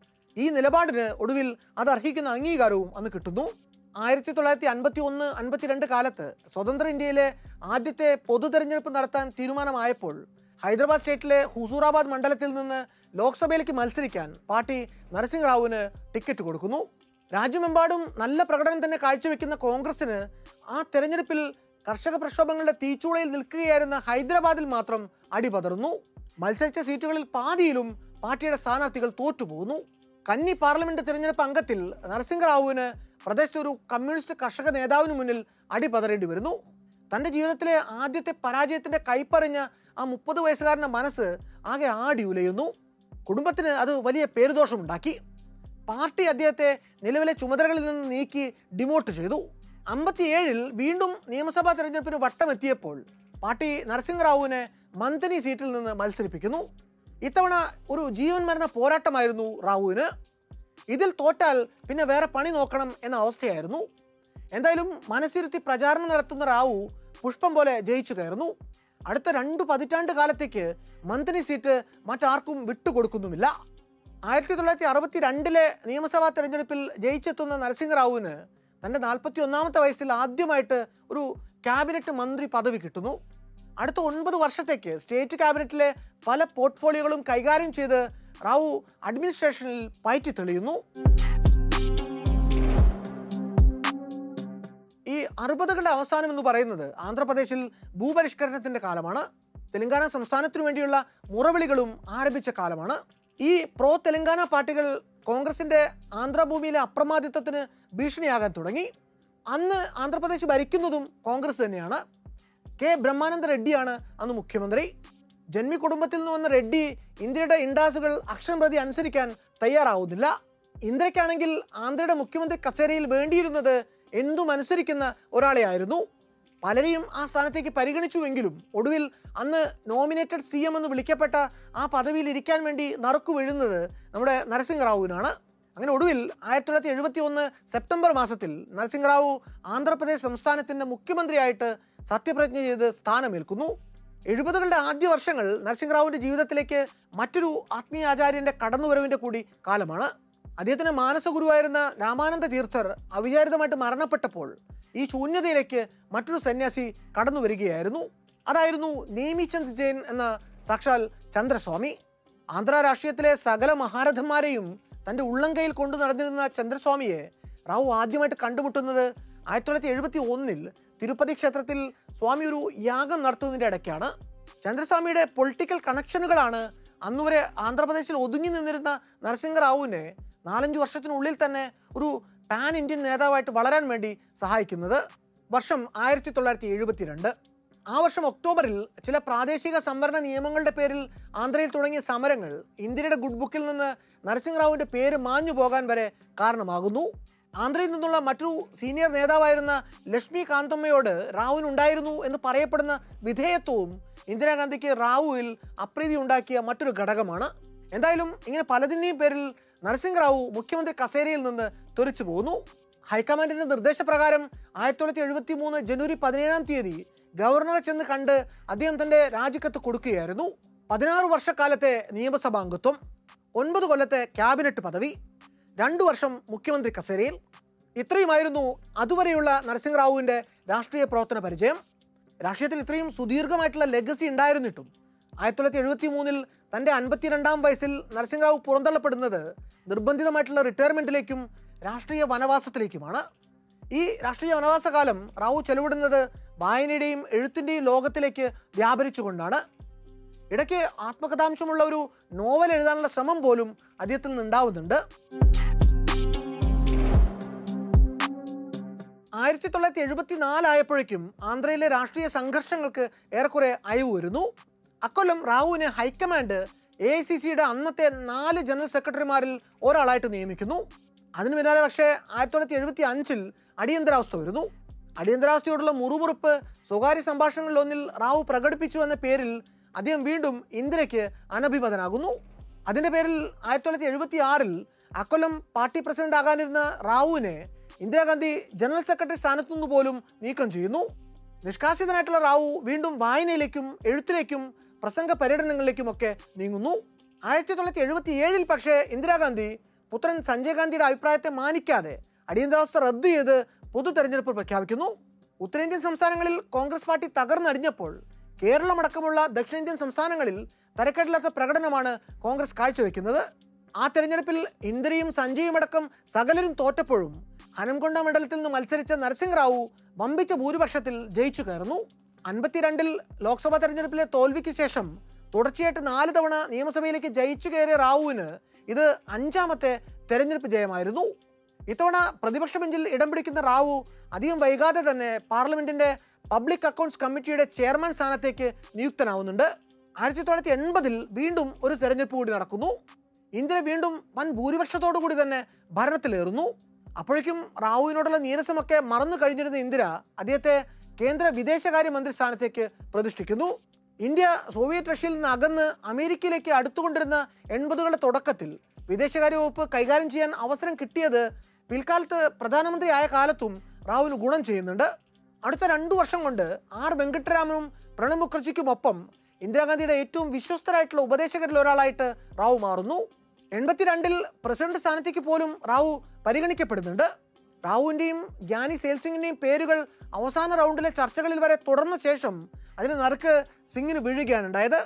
ഈ നിലപാടിന് ഒടുവിൽ അത് അർഹിക്കുന്ന അംഗീകാരവും അന്ന് കിട്ടുന്നു ആയിരത്തി തൊള്ളായിരത്തി അൻപത്തി ഒന്ന് അൻപത്തിരണ്ട് കാലത്ത് സ്വതന്ത്ര ഇന്ത്യയിലെ ആദ്യത്തെ പൊതു തെരഞ്ഞെടുപ്പ് നടത്താൻ തീരുമാനമായപ്പോൾ ഹൈദരാബാദ് സ്റ്റേറ്റിലെ ഹുസൂറാബാദ് മണ്ഡലത്തിൽ നിന്ന് ലോക്സഭയിലേക്ക് മത്സരിക്കാൻ പാർട്ടി നരസിംഹ റാവുവിന് ടിക്കറ്റ് കൊടുക്കുന്നു രാജ്യമെമ്പാടും നല്ല പ്രകടനം തന്നെ കാഴ്ചവെക്കുന്ന കോൺഗ്രസിന് ആ തെരഞ്ഞെടുപ്പിൽ കർഷക പ്രക്ഷോഭങ്ങളുടെ തീച്ചൂളയിൽ നിൽക്കുകയായിരുന്ന ഹൈദരാബാദിൽ മാത്രം അടിപതറുന്നു മത്സരിച്ച സീറ്റുകളിൽ പാതിയിലും പാർട്ടിയുടെ സ്ഥാനാർത്ഥികൾ തോറ്റുപോകുന്നു കന്നി പാർലമെന്റ് തിരഞ്ഞെടുപ്പ് അംഗത്തിൽ നരസിംഹറാവുവിന് പ്രദേശത്തെ ഒരു കമ്മ്യൂണിസ്റ്റ് കർഷക നേതാവിന് മുന്നിൽ അടിപതറേണ്ടി വരുന്നു തൻ്റെ ജീവിതത്തിലെ ആദ്യത്തെ പരാജയത്തിൻ്റെ കൈപ്പറിഞ്ഞ ആ മുപ്പത് വയസ്സുകാരൻ്റെ മനസ്സ് ആകെ ആടി ഉലയുന്നു കുടുംബത്തിന് അത് വലിയ പേരുദോഷമുണ്ടാക്കി പാർട്ടി അദ്ദേഹത്തെ നിലവിലെ ചുമതലകളിൽ നിന്ന് നീക്കി ഡിമോട്ട് ചെയ്തു അമ്പത്തിയേഴിൽ വീണ്ടും നിയമസഭാ തെരഞ്ഞെടുപ്പിന് വട്ടമെത്തിയപ്പോൾ പാർട്ടി നരസിംഹറാവുവിനെ മന്ദനി സീറ്റിൽ നിന്ന് മത്സരിപ്പിക്കുന്നു ഇത്തവണ ഒരു ജീവൻ മരണ പോരാട്ടമായിരുന്നു റാവുവിന് ഇതിൽ തോറ്റാൽ പിന്നെ വേറെ പണി നോക്കണം എന്ന അവസ്ഥയായിരുന്നു എന്തായാലും മനസ്സിരുത്തി പ്രചാരണം നടത്തുന്ന റാവു പുഷ്പം പോലെ ജയിച്ചു കയറുന്നു അടുത്ത രണ്ട് പതിറ്റാണ്ട് കാലത്തേക്ക് മന്ദനി സീറ്റ് മറ്റാർക്കും വിട്ടുകൊടുക്കുന്നുമില്ല ആയിരത്തി തൊള്ളായിരത്തി അറുപത്തി രണ്ടിലെ നിയമസഭാ തെരഞ്ഞെടുപ്പിൽ ജയിച്ചെത്തുന്ന നരസിംഹറാവുവിന് തൻ്റെ നാൽപ്പത്തി ഒന്നാമത്തെ വയസ്സിൽ ആദ്യമായിട്ട് ഒരു ക്യാബിനറ്റ് മന്ത്രി പദവി കിട്ടുന്നു അടുത്ത ഒൻപത് വർഷത്തേക്ക് സ്റ്റേറ്റ് ക്യാബിനറ്റിലെ പല പോർട്ട്ഫോളിയോകളും കൈകാര്യം ചെയ്ത് റാവു അഡ്മിനിസ്ട്രേഷനിൽ പയറ്റി തെളിയുന്നു ഈ അറുപതുകളുടെ അവസാനം എന്ന് പറയുന്നത് ആന്ധ്രാപ്രദേശിൽ ഭൂപരിഷ്കരണത്തിന്റെ കാലമാണ് തെലങ്കാന സംസ്ഥാനത്തിനു വേണ്ടിയുള്ള മുറവിളികളും ആരംഭിച്ച കാലമാണ് ഈ പ്രോ തെലങ്കാന പാർട്ടികൾ കോൺഗ്രസിന്റെ ആന്ധ്രാഭൂമിയിലെ അപ്രമാദിത്വത്തിന് ഭീഷണിയാകാൻ തുടങ്ങി അന്ന് ആന്ധ്രാപ്രദേശ് ഭരിക്കുന്നതും കോൺഗ്രസ് തന്നെയാണ് കെ ബ്രഹ്മാനന്ദ റെഡ്ഡിയാണ് അന്ന് മുഖ്യമന്ത്രി ജന്മി കുടുംബത്തിൽ നിന്ന് വന്ന റെഡ്ഡി ഇന്ത്യയുടെ ഇൻഡാസുകൾ അക്ഷരം പ്രതി അനുസരിക്കാൻ തയ്യാറാവുന്നില്ല ഇന്ത്യക്കാണെങ്കിൽ ആന്ധ്രയുടെ മുഖ്യമന്ത്രി കസേരയിൽ വേണ്ടിയിരുന്നത് എന്തും അനുസരിക്കുന്ന ഒരാളെയായിരുന്നു പലരെയും ആ സ്ഥാനത്തേക്ക് പരിഗണിച്ചുവെങ്കിലും ഒടുവിൽ അന്ന് നോമിനേറ്റഡ് സി എം എന്ന് വിളിക്കപ്പെട്ട ആ പദവിയിൽ ഇരിക്കാൻ വേണ്ടി നറുക്കു വീഴുന്നത് നമ്മുടെ നരസിംഹറാവുവിനാണ് അങ്ങനെ ഒടുവിൽ ആയിരത്തി തൊള്ളായിരത്തി എഴുപത്തി ഒന്ന് സെപ്റ്റംബർ മാസത്തിൽ നരസിംഹറാവു ആന്ധ്രാപ്രദേശ് സംസ്ഥാനത്തിൻ്റെ മുഖ്യമന്ത്രിയായിട്ട് സത്യപ്രതിജ്ഞ ചെയ്ത് സ്ഥാനമേൽക്കുന്നു എഴുപതുകളുടെ ആദ്യ വർഷങ്ങൾ നരസിംഹറാവുവിൻ്റെ ജീവിതത്തിലേക്ക് മറ്റൊരു ആത്മീയാചാര്യൻ്റെ കടന്നുവരവിൻ്റെ കൂടി കാലമാണ് അദ്ദേഹത്തിന് മാനസഗുരുവായിരുന്ന രാമാനന്ദ തീർത്ഥർ അവിചാരിതമായിട്ട് മരണപ്പെട്ടപ്പോൾ ഈ ശൂന്യതയിലേക്ക് മറ്റൊരു സന്യാസി കടന്നു വരികയായിരുന്നു അതായിരുന്നു നേമിചന്ദ് ജെയിൻ എന്ന സാക്ഷാൽ ചന്ദ്രസ്വാമി ആന്ധ്ര രാഷ്ട്രീയത്തിലെ സകല മഹാരഥന്മാരെയും തൻ്റെ ഉള്ളംകൈയിൽ കൊണ്ടു നടന്നിരുന്ന ചന്ദ്രസ്വാമിയെ റാവു ആദ്യമായിട്ട് കണ്ടുമുട്ടുന്നത് ആയിരത്തി തൊള്ളായിരത്തി എഴുപത്തി ഒന്നിൽ തിരുപ്പതി ക്ഷേത്രത്തിൽ സ്വാമി ഒരു യാഗം നടത്തുന്നതിൻ്റെ ഇടയ്ക്കാണ് ചന്ദ്രസ്വാമിയുടെ പൊളിറ്റിക്കൽ കണക്ഷനുകളാണ് അന്നുവരെ ആന്ധ്രാപ്രദേശിൽ ഒതുങ്ങി നിന്നിരുന്ന നരസിംഹറാവുവിനെ നാലഞ്ച് വർഷത്തിനുള്ളിൽ തന്നെ ഒരു പാൻ ഇന്ത്യൻ നേതാവായിട്ട് വളരാൻ വേണ്ടി സഹായിക്കുന്നത് വർഷം ആയിരത്തി തൊള്ളായിരത്തി എഴുപത്തിരണ്ട് ആ വർഷം ഒക്ടോബറിൽ ചില പ്രാദേശിക സംവരണ നിയമങ്ങളുടെ പേരിൽ ആന്ധ്രയിൽ തുടങ്ങിയ സമരങ്ങൾ ഇന്ത്യയുടെ ഗുഡ് ബുക്കിൽ നിന്ന് നരസിംഹറാവുവിൻ്റെ പേര് മാഞ്ഞു പോകാൻ വരെ കാരണമാകുന്നു ആന്ധ്രയിൽ നിന്നുള്ള മറ്റൊരു സീനിയർ നേതാവായിരുന്ന ലക്ഷ്മി കാന്തമ്മയോട് റാവുവിനുണ്ടായിരുന്നു എന്ന് പറയപ്പെടുന്ന വിധേയത്വവും ഇന്ദിരാഗാന്ധിക്ക് റാവുവിൽ അപ്രീതി ഉണ്ടാക്കിയ മറ്റൊരു ഘടകമാണ് എന്തായാലും ഇങ്ങനെ പലതിൻ്റെയും പേരിൽ നരസിംഹറാവു മുഖ്യമന്ത്രി കസേരയിൽ നിന്ന് തെറിച്ചു പോകുന്നു ഹൈക്കമാൻഡിന്റെ നിർദ്ദേശപ്രകാരം ആയിരത്തി തൊള്ളായിരത്തി എഴുപത്തി മൂന്ന് ജനുവരി പതിനേഴാം തീയതി ഗവർണറെ ചെന്ന് കണ്ട് അദ്ദേഹം തന്റെ രാജിക്കത്ത് കൊടുക്കുകയായിരുന്നു പതിനാറ് വർഷക്കാലത്തെ നിയമസഭാംഗത്വം ഒൻപത് കൊല്ലത്തെ ക്യാബിനറ്റ് പദവി രണ്ടു വർഷം മുഖ്യമന്ത്രി കസേരയിൽ ഇത്രയുമായിരുന്നു അതുവരെയുള്ള നരസിംഹറാവുവിൻ്റെ രാഷ്ട്രീയ പ്രവർത്തന പരിചയം രാഷ്ട്രീയത്തിൽ ഇത്രയും സുദീർഘമായിട്ടുള്ള ലെഗസി ഉണ്ടായിരുന്നിട്ടും ആയിരത്തി തൊള്ളായിരത്തി എഴുപത്തി മൂന്നിൽ തൻ്റെ അൻപത്തിരണ്ടാം വയസ്സിൽ നരസിംഹറാവു പുറന്തള്ളപ്പെടുന്നത് നിർബന്ധിതമായിട്ടുള്ള റിട്ടയർമെൻറ്റിലേക്കും രാഷ്ട്രീയ വനവാസത്തിലേക്കുമാണ് ഈ രാഷ്ട്രീയ വനവാസകാലം റാവു ചെലവിടുന്നത് വായനയുടെയും എഴുത്തിൻ്റെയും ലോകത്തിലേക്ക് വ്യാപരിച്ചുകൊണ്ടാണ് ഇടയ്ക്ക് ആത്മകഥാംശമുള്ള ഒരു നോവൽ എഴുതാനുള്ള ശ്രമം പോലും അദ്ദേഹത്തിൽ നിന്നുണ്ടാവുന്നുണ്ട് ആയിരത്തി തൊള്ളായിരത്തി എഴുപത്തി നാലായപ്പോഴേക്കും ആന്ധ്രയിലെ രാഷ്ട്രീയ സംഘർഷങ്ങൾക്ക് ഏറെക്കുറെ അയവ് വരുന്നു അക്കൊല്ലം റാവുവിനെ ഹൈക്കമാൻഡ് എ ഐ സി സിയുടെ അന്നത്തെ നാല് ജനറൽ സെക്രട്ടറിമാരിൽ ഒരാളായിട്ട് നിയമിക്കുന്നു അതിന് പിന്നാലെ പക്ഷേ ആയിരത്തി തൊള്ളായിരത്തി എഴുപത്തി അഞ്ചിൽ അടിയന്തരാവസ്ഥ വരുന്നു അടിയന്തരാവസ്ഥയോടുള്ള മുറുമുറുപ്പ് സ്വകാര്യ സംഭാഷണങ്ങളിലൊന്നിൽ റാവു പ്രകടിപ്പിച്ചു എന്ന പേരിൽ അദ്ദേഹം വീണ്ടും ഇന്ദിരയ്ക്ക് അനഭിമതനാകുന്നു അതിൻ്റെ പേരിൽ ആയിരത്തി തൊള്ളായിരത്തി എഴുപത്തി ആറിൽ അക്കൊല്ലം പാർട്ടി പ്രസിഡന്റ് ആകാനിരുന്ന റാവുവിനെ ഇന്ദിരാഗാന്ധി ജനറൽ സെക്രട്ടറി സ്ഥാനത്തു നിന്ന് പോലും നീക്കം ചെയ്യുന്നു നിഷ്കാസിതനായിട്ടുള്ള റാവു വീണ്ടും വായനയിലേക്കും എഴുത്തിലേക്കും പ്രസംഗ പര്യടനങ്ങളിലേക്കുമൊക്കെ നീങ്ങുന്നു ആയിരത്തി തൊള്ളായിരത്തി എഴുപത്തി ഏഴിൽ പക്ഷേ ഇന്ദിരാഗാന്ധി പുത്രൻ സഞ്ജയ് ഗാന്ധിയുടെ അഭിപ്രായത്തെ മാനിക്കാതെ അടിയന്തരാവസ്ഥ റദ്ദു ചെയ്ത് പൊതു തെരഞ്ഞെടുപ്പ് പ്രഖ്യാപിക്കുന്നു ഉത്തരേന്ത്യൻ സംസ്ഥാനങ്ങളിൽ കോൺഗ്രസ് പാർട്ടി തകർന്നടിഞ്ഞപ്പോൾ കേരളമടക്കമുള്ള ദക്ഷിണേന്ത്യൻ സംസ്ഥാനങ്ങളിൽ തരക്കേടില്ലാത്ത പ്രകടനമാണ് കോൺഗ്രസ് കാഴ്ചവെക്കുന്നത് ആ തെരഞ്ഞെടുപ്പിൽ ഇന്ദിരയും സഞ്ജയും അടക്കം സകലരും തോറ്റപ്പോഴും ഹനംകൊണ്ട മണ്ഡലത്തിൽ നിന്ന് മത്സരിച്ച നരസിംഹറാവു വമ്പിച്ച ഭൂരിപക്ഷത്തിൽ ജയിച്ചു കയറുന്നു അൻപത്തിരണ്ടിൽ ലോക്സഭാ തെരഞ്ഞെടുപ്പിലെ തോൽവിക്ക് ശേഷം തുടർച്ചയായിട്ട് നാല് തവണ നിയമസഭയിലേക്ക് ജയിച്ചു കയറിയ റാവുവിന് ഇത് അഞ്ചാമത്തെ തെരഞ്ഞെടുപ്പ് ജയമായിരുന്നു ഇത്തവണ പ്രതിപക്ഷ ബെഞ്ചിൽ ഇടം പിടിക്കുന്ന റാവു അധികം വൈകാതെ തന്നെ പാർലമെന്റിന്റെ പബ്ലിക് അക്കൗണ്ട്സ് കമ്മിറ്റിയുടെ ചെയർമാൻ സ്ഥാനത്തേക്ക് നിയുക്തനാവുന്നുണ്ട് ആയിരത്തി തൊള്ളായിരത്തി എൺപതിൽ വീണ്ടും ഒരു തെരഞ്ഞെടുപ്പ് കൂടി നടക്കുന്നു ഇന്ദിര വീണ്ടും വൻ ഭൂരിപക്ഷത്തോടു കൂടി തന്നെ ഭരണത്തിലേറുന്നു അപ്പോഴേക്കും റാവുവിനോടുള്ള നീരസമൊക്കെ മറന്നു കഴിഞ്ഞിരുന്ന ഇന്ദിര അദ്ദേഹത്തെ കേന്ദ്ര വിദേശകാര്യ മന്ത്രി സ്ഥാനത്തേക്ക് പ്രതിഷ്ഠിക്കുന്നു ഇന്ത്യ സോവിയറ്റ് റഷ്യയിൽ നിന്ന് അകന്ന് അമേരിക്കയിലേക്ക് അടുത്തുകൊണ്ടിരുന്ന എൺപതുകളുടെ തുടക്കത്തിൽ വിദേശകാര്യ വകുപ്പ് കൈകാര്യം ചെയ്യാൻ അവസരം കിട്ടിയത് പിൽക്കാലത്ത് പ്രധാനമന്ത്രി ആയ കാലത്തും റാവുവിന് ഗുണം ചെയ്യുന്നുണ്ട് അടുത്ത രണ്ടു വർഷം കൊണ്ട് ആർ വെങ്കട്ടരാമനും പ്രണബ് മുഖർജിക്കുമൊപ്പം ഇന്ദിരാഗാന്ധിയുടെ ഏറ്റവും വിശ്വസ്തരായിട്ടുള്ള ഉപദേശകരിൽ ഒരാളായിട്ട് റാവു മാറുന്നു എൺപത്തിരണ്ടിൽ പ്രസിഡന്റ് സ്ഥാനത്തേക്ക് പോലും റാവു പരിഗണിക്കപ്പെടുന്നുണ്ട് റാവുവിൻ്റെയും ഗ്യാനി സേൽസിംഗിൻ്റെയും പേരുകൾ അവസാന റൗണ്ടിലെ ചർച്ചകളിൽ വരെ തുടർന്ന ശേഷം അതിന് നറുക്ക് സിംഗിന് വീഴുകയാണ് ഉണ്ടായത്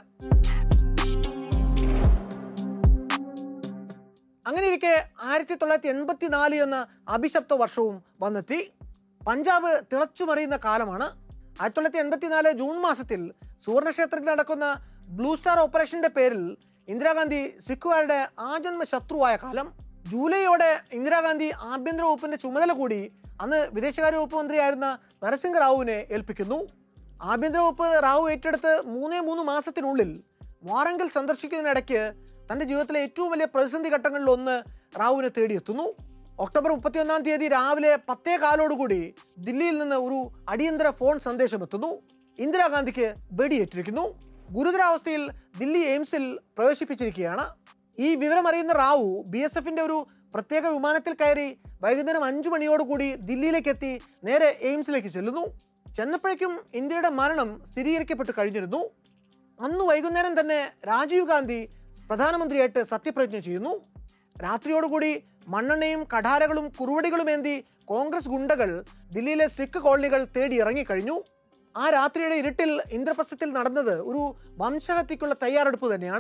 അങ്ങനെ ഇരിക്കെ ആയിരത്തി തൊള്ളായിരത്തി എൺപത്തി നാല് എന്ന അഭിശപ്ത വർഷവും വന്നെത്തി പഞ്ചാബ് തിളച്ചുമറിയുന്ന കാലമാണ് ആയിരത്തി തൊള്ളായിരത്തി എൺപത്തിനാല് ജൂൺ മാസത്തിൽ സുവർണക്ഷേത്രത്തിൽ നടക്കുന്ന ബ്ലൂ സ്റ്റാർ ഓപ്പറേഷന്റെ പേരിൽ ഇന്ദിരാഗാന്ധി സിഖുകാരുടെ ആജന്മ ശത്രുവായ കാലം ജൂലൈയോടെ ഇന്ദിരാഗാന്ധി ആഭ്യന്തര വകുപ്പിന്റെ ചുമതല കൂടി അന്ന് വിദേശകാര്യ വകുപ്പ് മന്ത്രിയായിരുന്ന നരസിംഹ റാവുവിനെ ഏൽപ്പിക്കുന്നു ആഭ്യന്തര വകുപ്പ് റാവു ഏറ്റെടുത്ത് മൂന്നേ മൂന്ന് മാസത്തിനുള്ളിൽ വാറങ്കൽ സന്ദർശിക്കുന്നതിനിടയ്ക്ക് തൻ്റെ ജീവിതത്തിലെ ഏറ്റവും വലിയ പ്രതിസന്ധി ഘട്ടങ്ങളിൽ ഒന്ന് റാവുവിനെ തേടിയെത്തുന്നു ഒക്ടോബർ മുപ്പത്തിയൊന്നാം തീയതി രാവിലെ പത്തേ കാലോടുകൂടി ദില്ലിയിൽ നിന്ന് ഒരു അടിയന്തര ഫോൺ സന്ദേശം എത്തുന്നു ഇന്ദിരാഗാന്ധിക്ക് വെടിയേറ്റിരിക്കുന്നു ഗുരുതരാവസ്ഥയിൽ ദില്ലി എയിംസിൽ പ്രവേശിപ്പിച്ചിരിക്കുകയാണ് ഈ വിവരം അറിയുന്ന റാവു ബി എസ് എഫിന്റെ ഒരു പ്രത്യേക വിമാനത്തിൽ കയറി വൈകുന്നേരം അഞ്ചു മണിയോടുകൂടി ദില്ലിയിലേക്ക് എത്തി നേരെ എയിംസിലേക്ക് ചെല്ലുന്നു ചെന്നപ്പോഴേക്കും ഇന്ത്യയുടെ മരണം സ്ഥിരീകരിക്കപ്പെട്ട് കഴിഞ്ഞിരുന്നു അന്ന് വൈകുന്നേരം തന്നെ രാജീവ് ഗാന്ധി പ്രധാനമന്ത്രിയായിട്ട് സത്യപ്രതിജ്ഞ ചെയ്യുന്നു രാത്രിയോടുകൂടി മണ്ണെണ്ണയും കഠാരകളും കുറുവടികളും ഏന്തി കോൺഗ്രസ് ഗുണ്ടകൾ ദില്ലിയിലെ സിഖ് കോളനികൾ തേടി ഇറങ്ങിക്കഴിഞ്ഞു ആ രാത്രിയുടെ ഇരുട്ടിൽ ഇന്ദ്രപ്രസ്ഥത്തിൽ നടന്നത് ഒരു വംശഹത്യക്കുള്ള തയ്യാറെടുപ്പ് തന്നെയാണ്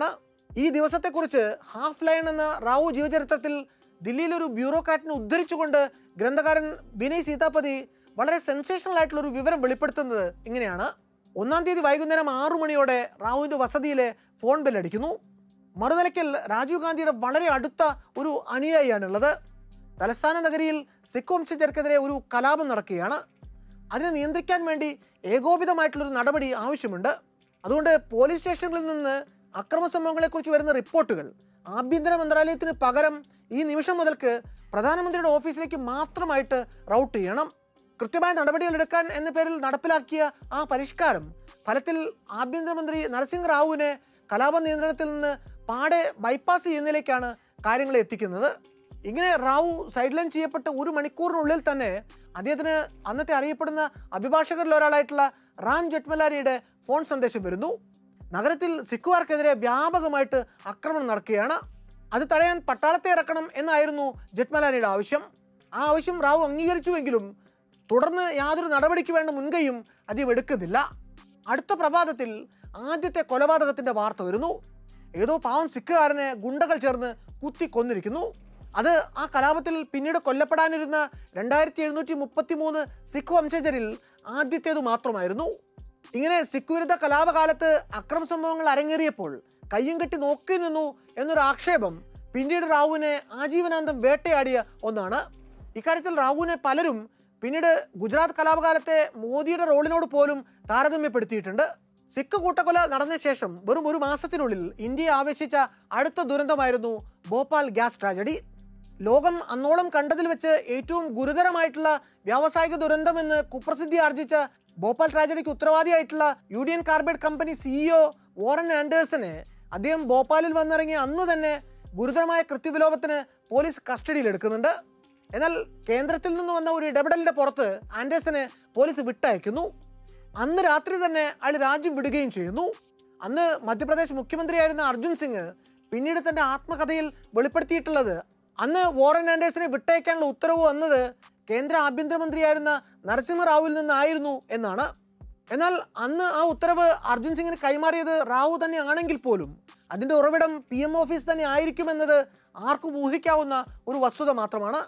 ഈ ദിവസത്തെക്കുറിച്ച് ഹാഫ് ലയൺ എന്ന റാവു ജീവചരിത്രത്തിൽ ദില്ലിയിലൊരു ബ്യൂറോക്രാറ്റിനെ ഉദ്ധരിച്ചുകൊണ്ട് ഗ്രന്ഥകാരൻ വിനയ് സീതാപതി വളരെ സെൻസേഷണൽ ആയിട്ടുള്ള ഒരു വിവരം വെളിപ്പെടുത്തുന്നത് ഇങ്ങനെയാണ് ഒന്നാം തീയതി വൈകുന്നേരം ആറു മണിയോടെ റാവുവിൻ്റെ വസതിയിലെ ഫോൺ ബെല്ലടിക്കുന്നു മറുതലയ്ക്കൽ രാജീവ് ഗാന്ധിയുടെ വളരെ അടുത്ത ഒരു അനുയായിയാണുള്ളത് തലസ്ഥാന നഗരിയിൽ സിഖ് വംശജർക്കെതിരെ ഒരു കലാപം നടക്കുകയാണ് അതിനെ നിയന്ത്രിക്കാൻ വേണ്ടി ഏകോപിതമായിട്ടുള്ളൊരു നടപടി ആവശ്യമുണ്ട് അതുകൊണ്ട് പോലീസ് സ്റ്റേഷനുകളിൽ നിന്ന് അക്രമ സംഭവങ്ങളെക്കുറിച്ച് വരുന്ന റിപ്പോർട്ടുകൾ ആഭ്യന്തര മന്ത്രാലയത്തിന് പകരം ഈ നിമിഷം മുതൽക്ക് പ്രധാനമന്ത്രിയുടെ ഓഫീസിലേക്ക് മാത്രമായിട്ട് റൗട്ട് ചെയ്യണം കൃത്യമായ നടപടികൾ എടുക്കാൻ എന്ന പേരിൽ നടപ്പിലാക്കിയ ആ പരിഷ്കാരം ഫലത്തിൽ ആഭ്യന്തരമന്ത്രി നരസിംഹ റാവുവിനെ കലാപ നിയന്ത്രണത്തിൽ നിന്ന് പാടെ ബൈപ്പാസ് ചെയ്യുന്നതിലേക്കാണ് കാര്യങ്ങൾ എത്തിക്കുന്നത് ഇങ്ങനെ റാവു സൈഡ് ലൈൻ ചെയ്യപ്പെട്ട ഒരു മണിക്കൂറിനുള്ളിൽ തന്നെ അദ്ദേഹത്തിന് അന്നത്തെ അറിയപ്പെടുന്ന അഭിഭാഷകരിൽ ഒരാളായിട്ടുള്ള റാം ജെട്മലാരിയുടെ ഫോൺ സന്ദേശം വരുന്നു നഗരത്തിൽ സിഖുകാർക്കെതിരെ വ്യാപകമായിട്ട് ആക്രമണം നടക്കുകയാണ് അത് തടയാൻ പട്ടാളത്തെ ഇറക്കണം എന്നായിരുന്നു ജെറ്റ്മലാനിയുടെ ആവശ്യം ആ ആവശ്യം റാവു അംഗീകരിച്ചുവെങ്കിലും തുടർന്ന് യാതൊരു നടപടിക്ക് വേണ്ട മുൻകൈയും അദ്ദേഹം എടുക്കുന്നില്ല അടുത്ത പ്രഭാതത്തിൽ ആദ്യത്തെ കൊലപാതകത്തിന്റെ വാർത്ത വരുന്നു ഏതോ പാവം സിഖുകാരനെ ഗുണ്ടകൾ ചേർന്ന് കുത്തി കൊന്നിരിക്കുന്നു അത് ആ കലാപത്തിൽ പിന്നീട് കൊല്ലപ്പെടാനിരുന്ന രണ്ടായിരത്തി എഴുന്നൂറ്റി മുപ്പത്തി മൂന്ന് സിഖ് വംശജരിൽ ആദ്യത്തേതു മാത്രമായിരുന്നു ഇങ്ങനെ സിഖ് വിരുദ്ധ കലാപകാലത്ത് അക്രമ സംഭവങ്ങൾ അരങ്ങേറിയപ്പോൾ കയ്യും കെട്ടി നോക്കി നിന്നു എന്നൊരു ആക്ഷേപം പിന്നീട് റാവുവിനെ ആജീവനാന്തം വേട്ടയാടിയ ഒന്നാണ് ഇക്കാര്യത്തിൽ റാവുവിനെ പലരും പിന്നീട് ഗുജറാത്ത് കലാപകാലത്തെ മോദിയുടെ റോളിനോട് പോലും താരതമ്യപ്പെടുത്തിയിട്ടുണ്ട് സിഖ് കൂട്ടക്കൊല നടന്ന ശേഷം വെറും ഒരു മാസത്തിനുള്ളിൽ ഇന്ത്യയെ ആവേശിച്ച അടുത്ത ദുരന്തമായിരുന്നു ഭോപ്പാൽ ഗ്യാസ് ട്രാജഡി ലോകം അന്നോളം കണ്ടതിൽ വെച്ച് ഏറ്റവും ഗുരുതരമായിട്ടുള്ള വ്യാവസായിക ദുരന്തമെന്ന് കുപ്രസിദ്ധി ആർജിച്ച ഭോപ്പാൽ ട്രാജഡിക്ക് ഉത്തരവാദിയായിട്ടുള്ള Union Carbide company CEO Warren ആൻഡേഴ്സനെ അദ്ദേഹം ഭോപ്പാലിൽ വന്നിറങ്ങിയ അന്ന് തന്നെ ഗുരുതരമായ കൃത്യവിലോപത്തിന് പോലീസ് കസ്റ്റഡിയിൽ എടുക്കുന്നുണ്ട് എന്നാൽ കേന്ദ്രത്തിൽ നിന്ന് വന്ന ഒരു ഇടപെടലിന്റെ പുറത്ത് ആൻഡേഴ്സനെ പോലീസ് വിട്ടയക്കുന്നു അന്ന് രാത്രി തന്നെ അയാൾ രാജ്യം വിടുകയും ചെയ്യുന്നു അന്ന് മധ്യപ്രദേശ് മുഖ്യമന്ത്രിയായിരുന്ന അർജുൻ സിംഗ് പിന്നീട് തന്റെ ആത്മകഥയിൽ വെളിപ്പെടുത്തിയിട്ടുള്ളത് അന്ന് വോറൻ ആൻഡേഴ്സിനെ വിട്ടയക്കാനുള്ള ഉത്തരവ് വന്നത് കേന്ദ്ര ആഭ്യന്തരമന്ത്രിയായിരുന്ന നരസിംഹ റാവുവിൽ നിന്നായിരുന്നു എന്നാണ് എന്നാൽ അന്ന് ആ ഉത്തരവ് അർജുൻ സിംഗിന് കൈമാറിയത് റാവു തന്നെ ആണെങ്കിൽ പോലും അതിന്റെ ഉറവിടം പി എം ഓഫീസ് തന്നെ ആയിരിക്കുമെന്നത് ആർക്കും ഊഹിക്കാവുന്ന ഒരു വസ്തുത മാത്രമാണ്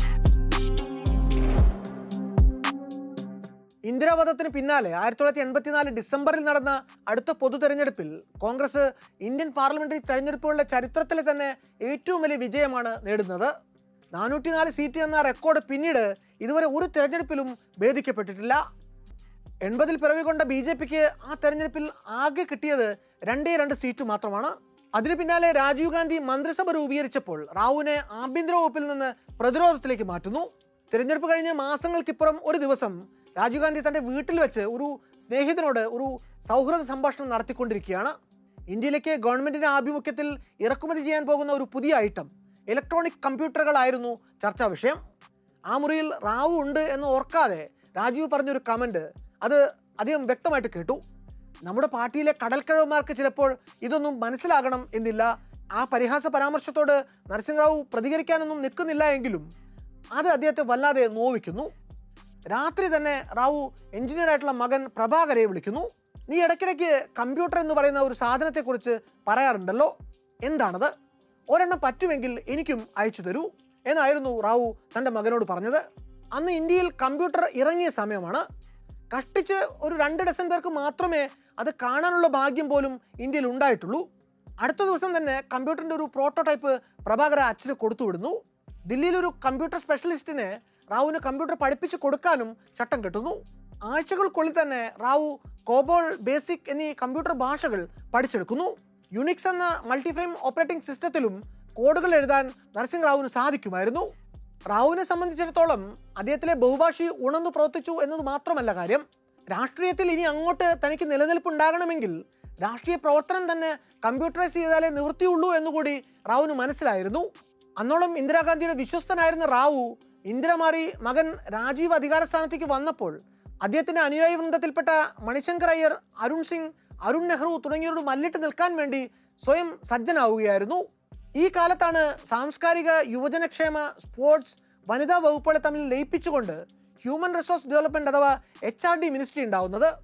ഇന്ദിരാവധത്തിന് പിന്നാലെ ആയിരത്തി തൊള്ളായിരത്തി എൺപത്തിനാല് ഡിസംബറിൽ നടന്ന അടുത്ത പൊതു തെരഞ്ഞെടുപ്പിൽ കോൺഗ്രസ് ഇന്ത്യൻ പാർലമെന്ററി തെരഞ്ഞെടുപ്പുകളുടെ ചരിത്രത്തിലെ തന്നെ ഏറ്റവും വലിയ വിജയമാണ് നേടുന്നത് നാനൂറ്റിനാല് സീറ്റ് എന്ന റെക്കോർഡ് പിന്നീട് ഇതുവരെ ഒരു തെരഞ്ഞെടുപ്പിലും ഭേദിക്കപ്പെട്ടിട്ടില്ല എൺപതിൽ പിറവികൊണ്ട ബി ജെ പിക്ക് ആ തെരഞ്ഞെടുപ്പിൽ ആകെ കിട്ടിയത് രണ്ടേ രണ്ട് സീറ്റ് മാത്രമാണ് അതിനു പിന്നാലെ രാജീവ് ഗാന്ധി മന്ത്രിസഭ രൂപീകരിച്ചപ്പോൾ റാവുവിനെ ആഭ്യന്തര വകുപ്പിൽ നിന്ന് പ്രതിരോധത്തിലേക്ക് മാറ്റുന്നു തിരഞ്ഞെടുപ്പ് കഴിഞ്ഞ് മാസങ്ങൾക്കിപ്പുറം ഒരു ദിവസം രാജീവ് ഗാന്ധി തൻ്റെ വീട്ടിൽ വെച്ച് ഒരു സ്നേഹിതനോട് ഒരു സൗഹൃദ സംഭാഷണം നടത്തിക്കൊണ്ടിരിക്കുകയാണ് ഇന്ത്യയിലേക്ക് ഗവൺമെന്റിന്റെ ആഭിമുഖ്യത്തിൽ ഇറക്കുമതി ചെയ്യാൻ പോകുന്ന ഒരു പുതിയ ഐറ്റം ഇലക്ട്രോണിക് കമ്പ്യൂട്ടറുകളായിരുന്നു ചർച്ചാ വിഷയം ആ മുറിയിൽ റാവു ഉണ്ട് എന്ന് ഓർക്കാതെ രാജീവ് പറഞ്ഞൊരു കമൻറ്റ് അത് അധികം വ്യക്തമായിട്ട് കേട്ടു നമ്മുടെ പാർട്ടിയിലെ കടൽക്കിഴവന്മാർക്ക് ചിലപ്പോൾ ഇതൊന്നും മനസ്സിലാകണം എന്നില്ല ആ പരിഹാസ പരാമർശത്തോട് നരസിംഹറാവു പ്രതികരിക്കാനൊന്നും നിൽക്കുന്നില്ല എങ്കിലും അത് അദ്ദേഹത്തെ വല്ലാതെ നോവിക്കുന്നു രാത്രി തന്നെ റാവു എഞ്ചിനീയർ ആയിട്ടുള്ള മകൻ പ്രഭാകരെ വിളിക്കുന്നു നീ ഇടയ്ക്കിടയ്ക്ക് കമ്പ്യൂട്ടർ എന്ന് പറയുന്ന ഒരു സാധനത്തെക്കുറിച്ച് പറയാറുണ്ടല്ലോ എന്താണത് ഒരെണ്ണം പറ്റുമെങ്കിൽ എനിക്കും അയച്ചു തരൂ എന്നായിരുന്നു റാവു തൻ്റെ മകനോട് പറഞ്ഞത് അന്ന് ഇന്ത്യയിൽ കമ്പ്യൂട്ടർ ഇറങ്ങിയ സമയമാണ് കഷ്ടിച്ച് ഒരു രണ്ട് ഡസൻ പേർക്ക് മാത്രമേ അത് കാണാനുള്ള ഭാഗ്യം പോലും ഇന്ത്യയിൽ ഉണ്ടായിട്ടുള്ളൂ അടുത്ത ദിവസം തന്നെ കമ്പ്യൂട്ടറിൻ്റെ ഒരു പ്രോട്ടോടൈപ്പ് പ്രഭാകര അച്ഛന് കൊടുത്തു വിടുന്നു ദില്ലിയിലൊരു കമ്പ്യൂട്ടർ സ്പെഷ്യലിസ്റ്റിനെ റാവുവിന് കമ്പ്യൂട്ടർ പഠിപ്പിച്ച് കൊടുക്കാനും ചട്ടം കെട്ടുന്നു ആഴ്ചകൾക്കുള്ളിൽ തന്നെ റാവു കോബോൾ ബേസിക് എന്നീ കമ്പ്യൂട്ടർ ഭാഷകൾ പഠിച്ചെടുക്കുന്നു യുണിക്സ് എന്ന മൾട്ടിഫ്രെയിം ഓപ്പറേറ്റിംഗ് സിസ്റ്റത്തിലും കോഡുകൾ എഴുതാൻ നരസിംഹ റാവുവിന് സാധിക്കുമായിരുന്നു റാവുവിനെ സംബന്ധിച്ചിടത്തോളം അദ്ദേഹത്തിലെ ബഹുഭാഷി ഉണർന്നു പ്രവർത്തിച്ചു എന്നത് മാത്രമല്ല കാര്യം രാഷ്ട്രീയത്തിൽ ഇനി അങ്ങോട്ട് തനിക്ക് നിലനിൽപ്പുണ്ടാകണമെങ്കിൽ രാഷ്ട്രീയ പ്രവർത്തനം തന്നെ കമ്പ്യൂട്ടറൈസ് ചെയ്താലേ നിവൃത്തിയുള്ളൂ എന്നുകൂടി റാവുവിന് മനസ്സിലായിരുന്നു അന്നോളം ഇന്ദിരാഗാന്ധിയുടെ വിശ്വസ്തനായിരുന്ന റാവു ഇന്ദിര മാറി മകൻ രാജീവ് അധികാര സ്ഥാനത്തേക്ക് വന്നപ്പോൾ അദ്ദേഹത്തിന്റെ അനുയായി വൃന്ദത്തിൽപ്പെട്ട മണിശങ്കർ അയ്യർ അരുൺ സിംഗ് അരുൺ നെഹ്റു തുടങ്ങിയവരോട് മല്ലിട്ട് നിൽക്കാൻ വേണ്ടി സ്വയം സജ്ജനാവുകയായിരുന്നു ഈ കാലത്താണ് സാംസ്കാരിക യുവജനക്ഷേമ സ്പോർട്സ് വനിതാ വകുപ്പുകളെ തമ്മിൽ ലയിപ്പിച്ചുകൊണ്ട് ഹ്യൂമൻ റിസോഴ്സ് ഡെവലപ്മെന്റ് അഥവാ എച്ച് ആർ ഡി മിനിസ്ട്രി ഉണ്ടാവുന്നത്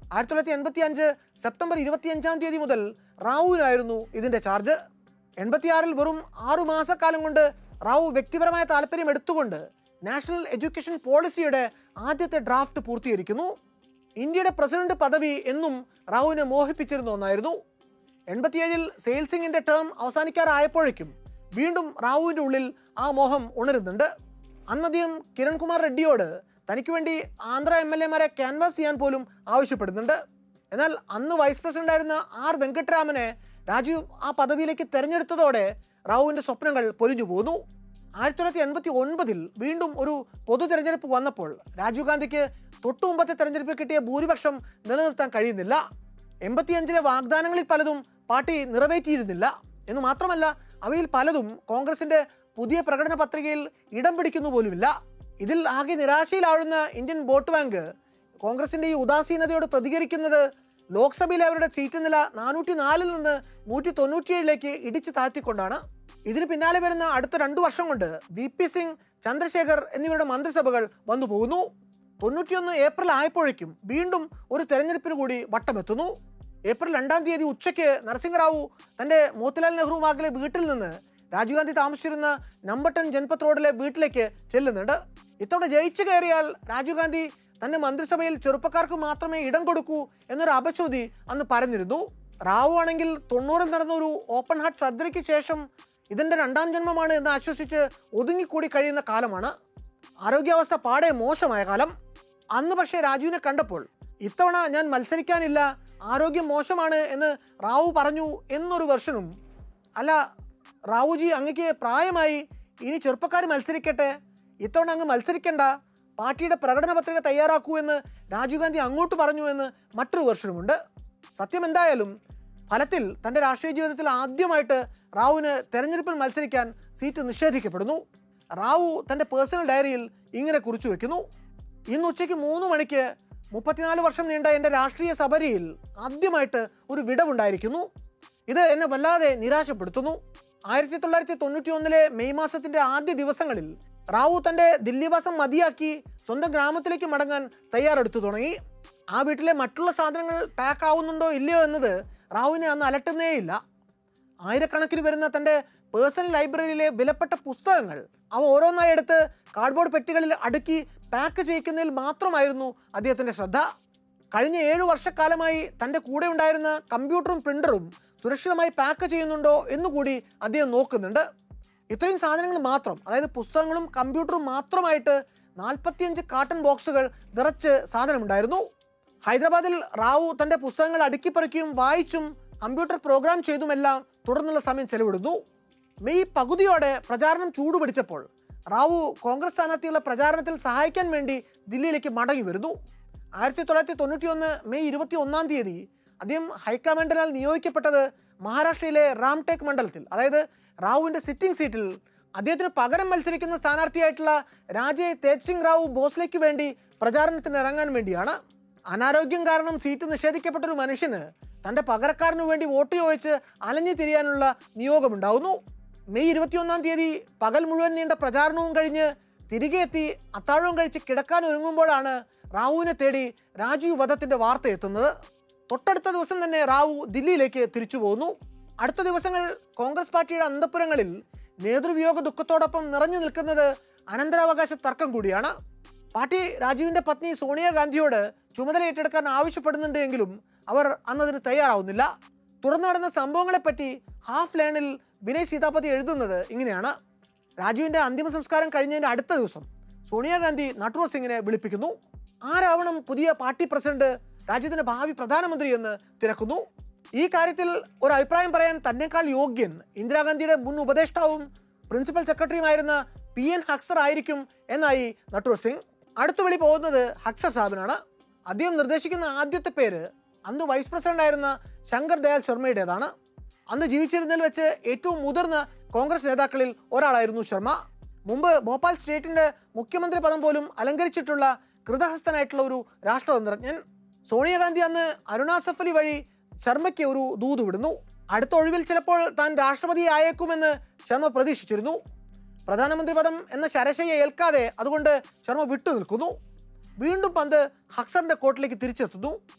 ആയിരത്തി തൊള്ളായിരത്തി എൺപത്തി അഞ്ച് സെപ്റ്റംബർ ഇരുപത്തിയഞ്ചാം തീയതി മുതൽ റാവുവിനായിരുന്നു ഇതിൻ്റെ ചാർജ് എൺപത്തിയാറിൽ വെറും ആറു മാസക്കാലം കൊണ്ട് റാവു വ്യക്തിപരമായ താല്പര്യം എടുത്തുകൊണ്ട് നാഷണൽ എഡ്യൂക്കേഷൻ പോളിസിയുടെ ആദ്യത്തെ ഡ്രാഫ്റ്റ് പൂർത്തീകരിക്കുന്നു ഇന്ത്യയുടെ പ്രസിഡന്റ് പദവി എന്നും റാവുവിനെ മോഹിപ്പിച്ചിരുന്ന ഒന്നായിരുന്നു എൺപത്തിയേഴിൽ സെയിൽ സിംഗിന്റെ ടേം അവസാനിക്കാറായപ്പോഴേക്കും വീണ്ടും റാവുവിൻ്റെ ഉള്ളിൽ ആ മോഹം ഉണരുന്നുണ്ട് അന്നദ്ദേഹം കിരൺകുമാർ റെഡ്ഡിയോട് തനിക്ക് വേണ്ടി ആന്ധ്ര എം എൽ എമാരെ ക്യാൻവാസ് ചെയ്യാൻ പോലും ആവശ്യപ്പെടുന്നുണ്ട് എന്നാൽ അന്ന് വൈസ് പ്രസിഡന്റായിരുന്ന ആർ വെങ്കട്ടരാമനെ രാജീവ് ആ പദവിയിലേക്ക് തെരഞ്ഞെടുത്തതോടെ റാവുവിൻ്റെ സ്വപ്നങ്ങൾ പൊലിഞ്ഞു പോന്നു ആയിരത്തി തൊള്ളായിരത്തി എൺപത്തി ഒൻപതിൽ വീണ്ടും ഒരു പൊതു തെരഞ്ഞെടുപ്പ് വന്നപ്പോൾ രാജീവ് ഗാന്ധിക്ക് തൊട്ടു മുമ്പത്തെ തെരഞ്ഞെടുപ്പിൽ കിട്ടിയ ഭൂരിപക്ഷം നിലനിർത്താൻ കഴിയുന്നില്ല എൺപത്തിയഞ്ചിലെ വാഗ്ദാനങ്ങളിൽ പലതും പാർട്ടി നിറവേറ്റിയിരുന്നില്ല എന്ന് മാത്രമല്ല അവയിൽ പലതും കോൺഗ്രസിന്റെ പുതിയ പ്രകടന പത്രികയിൽ ഇടം പിടിക്കുന്നു പോലുമില്ല ഇതിൽ ആകെ നിരാശയിലാഴുന്ന ഇന്ത്യൻ വോട്ട് ബാങ്ക് കോൺഗ്രസിന്റെ ഈ ഉദാസീനതയോട് പ്രതികരിക്കുന്നത് ലോക്സഭയിലെ അവരുടെ സീറ്റ് നില നാനൂറ്റി നാലിൽ നിന്ന് നൂറ്റി തൊണ്ണൂറ്റിയേഴിലേക്ക് ഇടിച്ചു താഴ്ത്തിക്കൊണ്ടാണ് ഇതിന് പിന്നാലെ വരുന്ന അടുത്ത രണ്ടു വർഷം കൊണ്ട് വി പി സിംഗ് ചന്ദ്രശേഖർ എന്നിവരുടെ മന്ത്രിസഭകൾ വന്നു പോകുന്നു തൊണ്ണൂറ്റിയൊന്ന് ഏപ്രിൽ ആയപ്പോഴേക്കും വീണ്ടും ഒരു തെരഞ്ഞെടുപ്പിന് കൂടി വട്ടമെത്തുന്നു ഏപ്രിൽ രണ്ടാം തീയതി ഉച്ചയ്ക്ക് നരസിംഹറാവു തൻ്റെ മോത്തിലാൽ നെഹ്റു മാർഗിലെ വീട്ടിൽ നിന്ന് രാജീവ് ഗാന്ധി താമസിച്ചിരുന്ന നമ്പർ ടെൻ ജൻപത് റോഡിലെ വീട്ടിലേക്ക് ചെല്ലുന്നുണ്ട് ഇത്തവണ ജയിച്ചു കയറിയാൽ രാജീവ് ഗാന്ധി തന്റെ മന്ത്രിസഭയിൽ ചെറുപ്പക്കാർക്ക് മാത്രമേ ഇടം കൊടുക്കൂ എന്നൊരു അപചോദി അന്ന് പറഞ്ഞിരുന്നു റാവു ആണെങ്കിൽ തൊണ്ണൂറിൽ നടന്ന ഒരു ഓപ്പൺ ഹാർട്ട് സർജറിക്ക് ശേഷം ഇതിന്റെ രണ്ടാം ജന്മമാണ് എന്ന് ആശ്വസിച്ച് ഒതുങ്ങിക്കൂടി കഴിയുന്ന കാലമാണ് ആരോഗ്യാവസ്ഥ പാടെ മോശമായ കാലം അന്ന് പക്ഷേ രാജുവിനെ കണ്ടപ്പോൾ ഇത്തവണ ഞാൻ മത്സരിക്കാനില്ല ആരോഗ്യം മോശമാണ് എന്ന് റാവു പറഞ്ഞു എന്നൊരു വെർഷനും അല്ല റാവുജി അങ്ങക്ക് പ്രായമായി ഇനി ചെറുപ്പക്കാർ മത്സരിക്കട്ടെ ഇത്തവണ അങ്ങ് മത്സരിക്കണ്ട പാർട്ടിയുടെ പ്രകടന പത്രിക തയ്യാറാക്കൂ എന്ന് രാജീവ് ഗാന്ധി അങ്ങോട്ട് പറഞ്ഞു എന്ന് മറ്റൊരു വെർഷനുമുണ്ട് സത്യം എന്തായാലും ഫലത്തിൽ തൻ്റെ രാഷ്ട്രീയ ജീവിതത്തിൽ ആദ്യമായിട്ട് റാവുവിന് തെരഞ്ഞെടുപ്പിൽ മത്സരിക്കാൻ സീറ്റ് നിഷേധിക്കപ്പെടുന്നു റാവു തൻ്റെ പേഴ്സണൽ ഡയറിയിൽ ഇങ്ങനെ കുറിച്ചു വെക്കുന്നു ഇന്ന് ഉച്ചയ്ക്ക് മൂന്ന് മണിക്ക് മുപ്പത്തിനാല് വർഷം നീണ്ട എൻ്റെ രാഷ്ട്രീയ സബരിയിൽ ആദ്യമായിട്ട് ഒരു വിടവുണ്ടായിരിക്കുന്നു ഇത് എന്നെ വല്ലാതെ നിരാശപ്പെടുത്തുന്നു ആയിരത്തി തൊള്ളായിരത്തി തൊണ്ണൂറ്റി ഒന്നിലെ മെയ് മാസത്തിന്റെ ആദ്യ ദിവസങ്ങളിൽ റാവു തന്റെ ദില്ലിവാസം മതിയാക്കി സ്വന്തം ഗ്രാമത്തിലേക്ക് മടങ്ങാൻ തയ്യാറെടുത്തു തുടങ്ങി ആ വീട്ടിലെ മറ്റുള്ള സാധനങ്ങൾ പാക്ക് ആവുന്നുണ്ടോ ഇല്ലയോ എന്നത് റാവുവിനെ അന്ന് അലട്ടുന്നേയില്ല ആയിരക്കണക്കിന് വരുന്ന തൻ്റെ പേഴ്സണൽ ലൈബ്രറിയിലെ വിലപ്പെട്ട പുസ്തകങ്ങൾ അവ ഓരോന്നായി എടുത്ത് കാർഡ്ബോർഡ് പെട്ടികളിൽ അടുക്കി പാക്ക് ചെയ്യിക്കുന്നതിൽ മാത്രമായിരുന്നു അദ്ദേഹത്തിൻ്റെ ശ്രദ്ധ കഴിഞ്ഞ ഏഴു വർഷക്കാലമായി തൻ്റെ കൂടെ ഉണ്ടായിരുന്ന കമ്പ്യൂട്ടറും പ്രിൻ്ററും സുരക്ഷിതമായി പാക്ക് ചെയ്യുന്നുണ്ടോ എന്നുകൂടി അദ്ദേഹം നോക്കുന്നുണ്ട് ഇത്രയും സാധനങ്ങൾ മാത്രം അതായത് പുസ്തകങ്ങളും കമ്പ്യൂട്ടറും മാത്രമായിട്ട് നാൽപ്പത്തിയഞ്ച് കാട്ടൺ ബോക്സുകൾ നിറച്ച് സാധനമുണ്ടായിരുന്നു ഹൈദരാബാദിൽ റാവു തൻ്റെ പുസ്തകങ്ങൾ അടുക്കിപ്പറിക്കുകയും വായിച്ചും കമ്പ്യൂട്ടർ പ്രോഗ്രാം ചെയ്തുമെല്ലാം തുടർന്നുള്ള സമയം ചെലവിടുന്നു മെയ് പകുതിയോടെ പ്രചാരണം ചൂടുപിടിച്ചപ്പോൾ റാവു കോൺഗ്രസ് സ്ഥാനാർത്ഥികളുടെ പ്രചാരണത്തിൽ സഹായിക്കാൻ വേണ്ടി ദില്ലിയിലേക്ക് മടങ്ങി വരുന്നു ആയിരത്തി തൊള്ളായിരത്തി തൊണ്ണൂറ്റി ഒന്ന് മെയ് ഇരുപത്തി ഒന്നാം തീയതി അദ്ദേഹം ഹൈക്കമാൻഡിനാൽ നിയോഗിക്കപ്പെട്ടത് മഹാരാഷ്ട്രയിലെ റാംടേക്ക് മണ്ഡലത്തിൽ അതായത് റാവുവിൻ്റെ സിറ്റിംഗ് സീറ്റിൽ അദ്ദേഹത്തിന് പകരം മത്സരിക്കുന്ന സ്ഥാനാർത്ഥിയായിട്ടുള്ള രാജെ തേജ് സിംഗ് റാവു ബോസ്ലേക്ക് വേണ്ടി പ്രചാരണത്തിന് ഇറങ്ങാൻ വേണ്ടിയാണ് അനാരോഗ്യം കാരണം സീറ്റ് നിഷേധിക്കപ്പെട്ട ഒരു മനുഷ്യന് തൻ്റെ പകരക്കാരനു വേണ്ടി വോട്ട് ചോദിച്ച് അലഞ്ഞു തിരിയാനുള്ള നിയോഗമുണ്ടാവുന്നു മെയ് ഇരുപത്തിയൊന്നാം തീയതി പകൽ മുഴുവൻ നീണ്ട പ്രചാരണവും കഴിഞ്ഞ് തിരികെ എത്തി അത്താഴവും കഴിച്ച് കിടക്കാൻ ഒരുങ്ങുമ്പോഴാണ് റാവുവിനെ തേടി രാജീവ് വധത്തിന്റെ വാർത്ത എത്തുന്നത് തൊട്ടടുത്ത ദിവസം തന്നെ റാവു ദില്ലിയിലേക്ക് തിരിച്ചു പോകുന്നു അടുത്ത ദിവസങ്ങൾ കോൺഗ്രസ് പാർട്ടിയുടെ അന്തപുരങ്ങളിൽ നേതൃവിയോഗ ദുഃഖത്തോടൊപ്പം നിറഞ്ഞു നിൽക്കുന്നത് അനന്തരാവകാശ തർക്കം കൂടിയാണ് പാർട്ടി രാജീവിന്റെ പത്നി സോണിയാഗാന്ധിയോട് ചുമതല ഏറ്റെടുക്കാൻ ആവശ്യപ്പെടുന്നുണ്ട് എങ്കിലും അവർ അന്നതിന് തയ്യാറാവുന്നില്ല തുറന്നു നടന്ന സംഭവങ്ങളെപ്പറ്റി ഹാഫ് ലേണിൽ വിനയ് സീതാപതി എഴുതുന്നത് ഇങ്ങനെയാണ് രാജുവിന്റെ അന്തിമ സംസ്കാരം കഴിഞ്ഞതിന്റെ അടുത്ത ദിവസം സോണിയാഗാന്ധി നട്വർ സിംഗിനെ വിളിപ്പിക്കുന്നു ആരാവണം പുതിയ പാർട്ടി പ്രസിഡന്റ് രാജ്യത്തിന്റെ ഭാവി പ്രധാനമന്ത്രി എന്ന് തിരക്കുന്നു ഈ കാര്യത്തിൽ ഒരു അഭിപ്രായം പറയാൻ തന്നെക്കാൾ യോഗ്യൻ ഇന്ദിരാഗാന്ധിയുടെ മുൻ ഉപദേഷ്ടാവും പ്രിൻസിപ്പൽ സെക്രട്ടറിയുമായിരുന്ന പി എൻ ഹക്സർ ആയിരിക്കും എന്നായി നട്വർ സിംഗ് അടുത്ത വിളി പോകുന്നത് ഹക്സർ സാഹിബിനാണ് അദ്ദേഹം നിർദ്ദേശിക്കുന്ന ആദ്യത്തെ പേര് അന്ന് വൈസ് പ്രസിഡന്റ് ആയിരുന്ന ശങ്കർ ദയാൽ ശർമ്മയുടേതാണ് അന്ന് ജീവിച്ചിരുന്നതിൽ വെച്ച് ഏറ്റവും മുതിർന്ന കോൺഗ്രസ് നേതാക്കളിൽ ഒരാളായിരുന്നു ശർമ്മ മുമ്പ് ഭോപ്പാൽ സ്റ്റേറ്റിന്റെ മുഖ്യമന്ത്രി പദം പോലും അലങ്കരിച്ചിട്ടുള്ള കൃതഹസ്തനായിട്ടുള്ള ഒരു രാഷ്ട്രതന്ത്രജ്ഞൻ സോണിയാഗാന്ധി അന്ന് അരുണാസഫ് അലി വഴി ശർമ്മയ്ക്ക് ഒരു ദൂത് വിടുന്നു അടുത്ത ഒഴിവിൽ ചിലപ്പോൾ താൻ രാഷ്ട്രപതി ആയേക്കുമെന്ന് ശർമ്മ പ്രതീക്ഷിച്ചിരുന്നു പ്രധാനമന്ത്രി പദം എന്ന ശരശയെ ഏൽക്കാതെ അതുകൊണ്ട് ശർമ്മ വിട്ടു നിൽക്കുന്നു വീണ്ടും പന്ത് ഹക്സറിന്റെ കോർട്ടിലേക്ക് തിരിച്ചെത്തുന്നു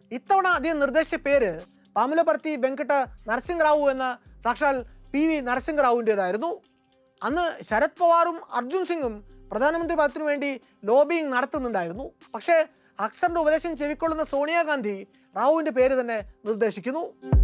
ഇത്തവണ അദ്ദേഹം നിർദ്ദേശിച്ച പേര് പാമുലപർത്തി വെങ്കട്ട നരസിംഹറാവു എന്ന സാക്ഷാൽ പി വി നരസിംഹറാവുവിൻ്റെതായിരുന്നു അന്ന് ശരത് പവാറും അർജുൻ സിംഗും പ്രധാനമന്ത്രി പദത്തിനു വേണ്ടി ലോബിയിങ് നടത്തുന്നുണ്ടായിരുന്നു പക്ഷേ അക്സറിന്റെ ഉപദേശം ചെവിക്കൊള്ളുന്ന സോണിയാഗാന്ധി റാവുവിന്റെ പേര് തന്നെ നിർദ്ദേശിക്കുന്നു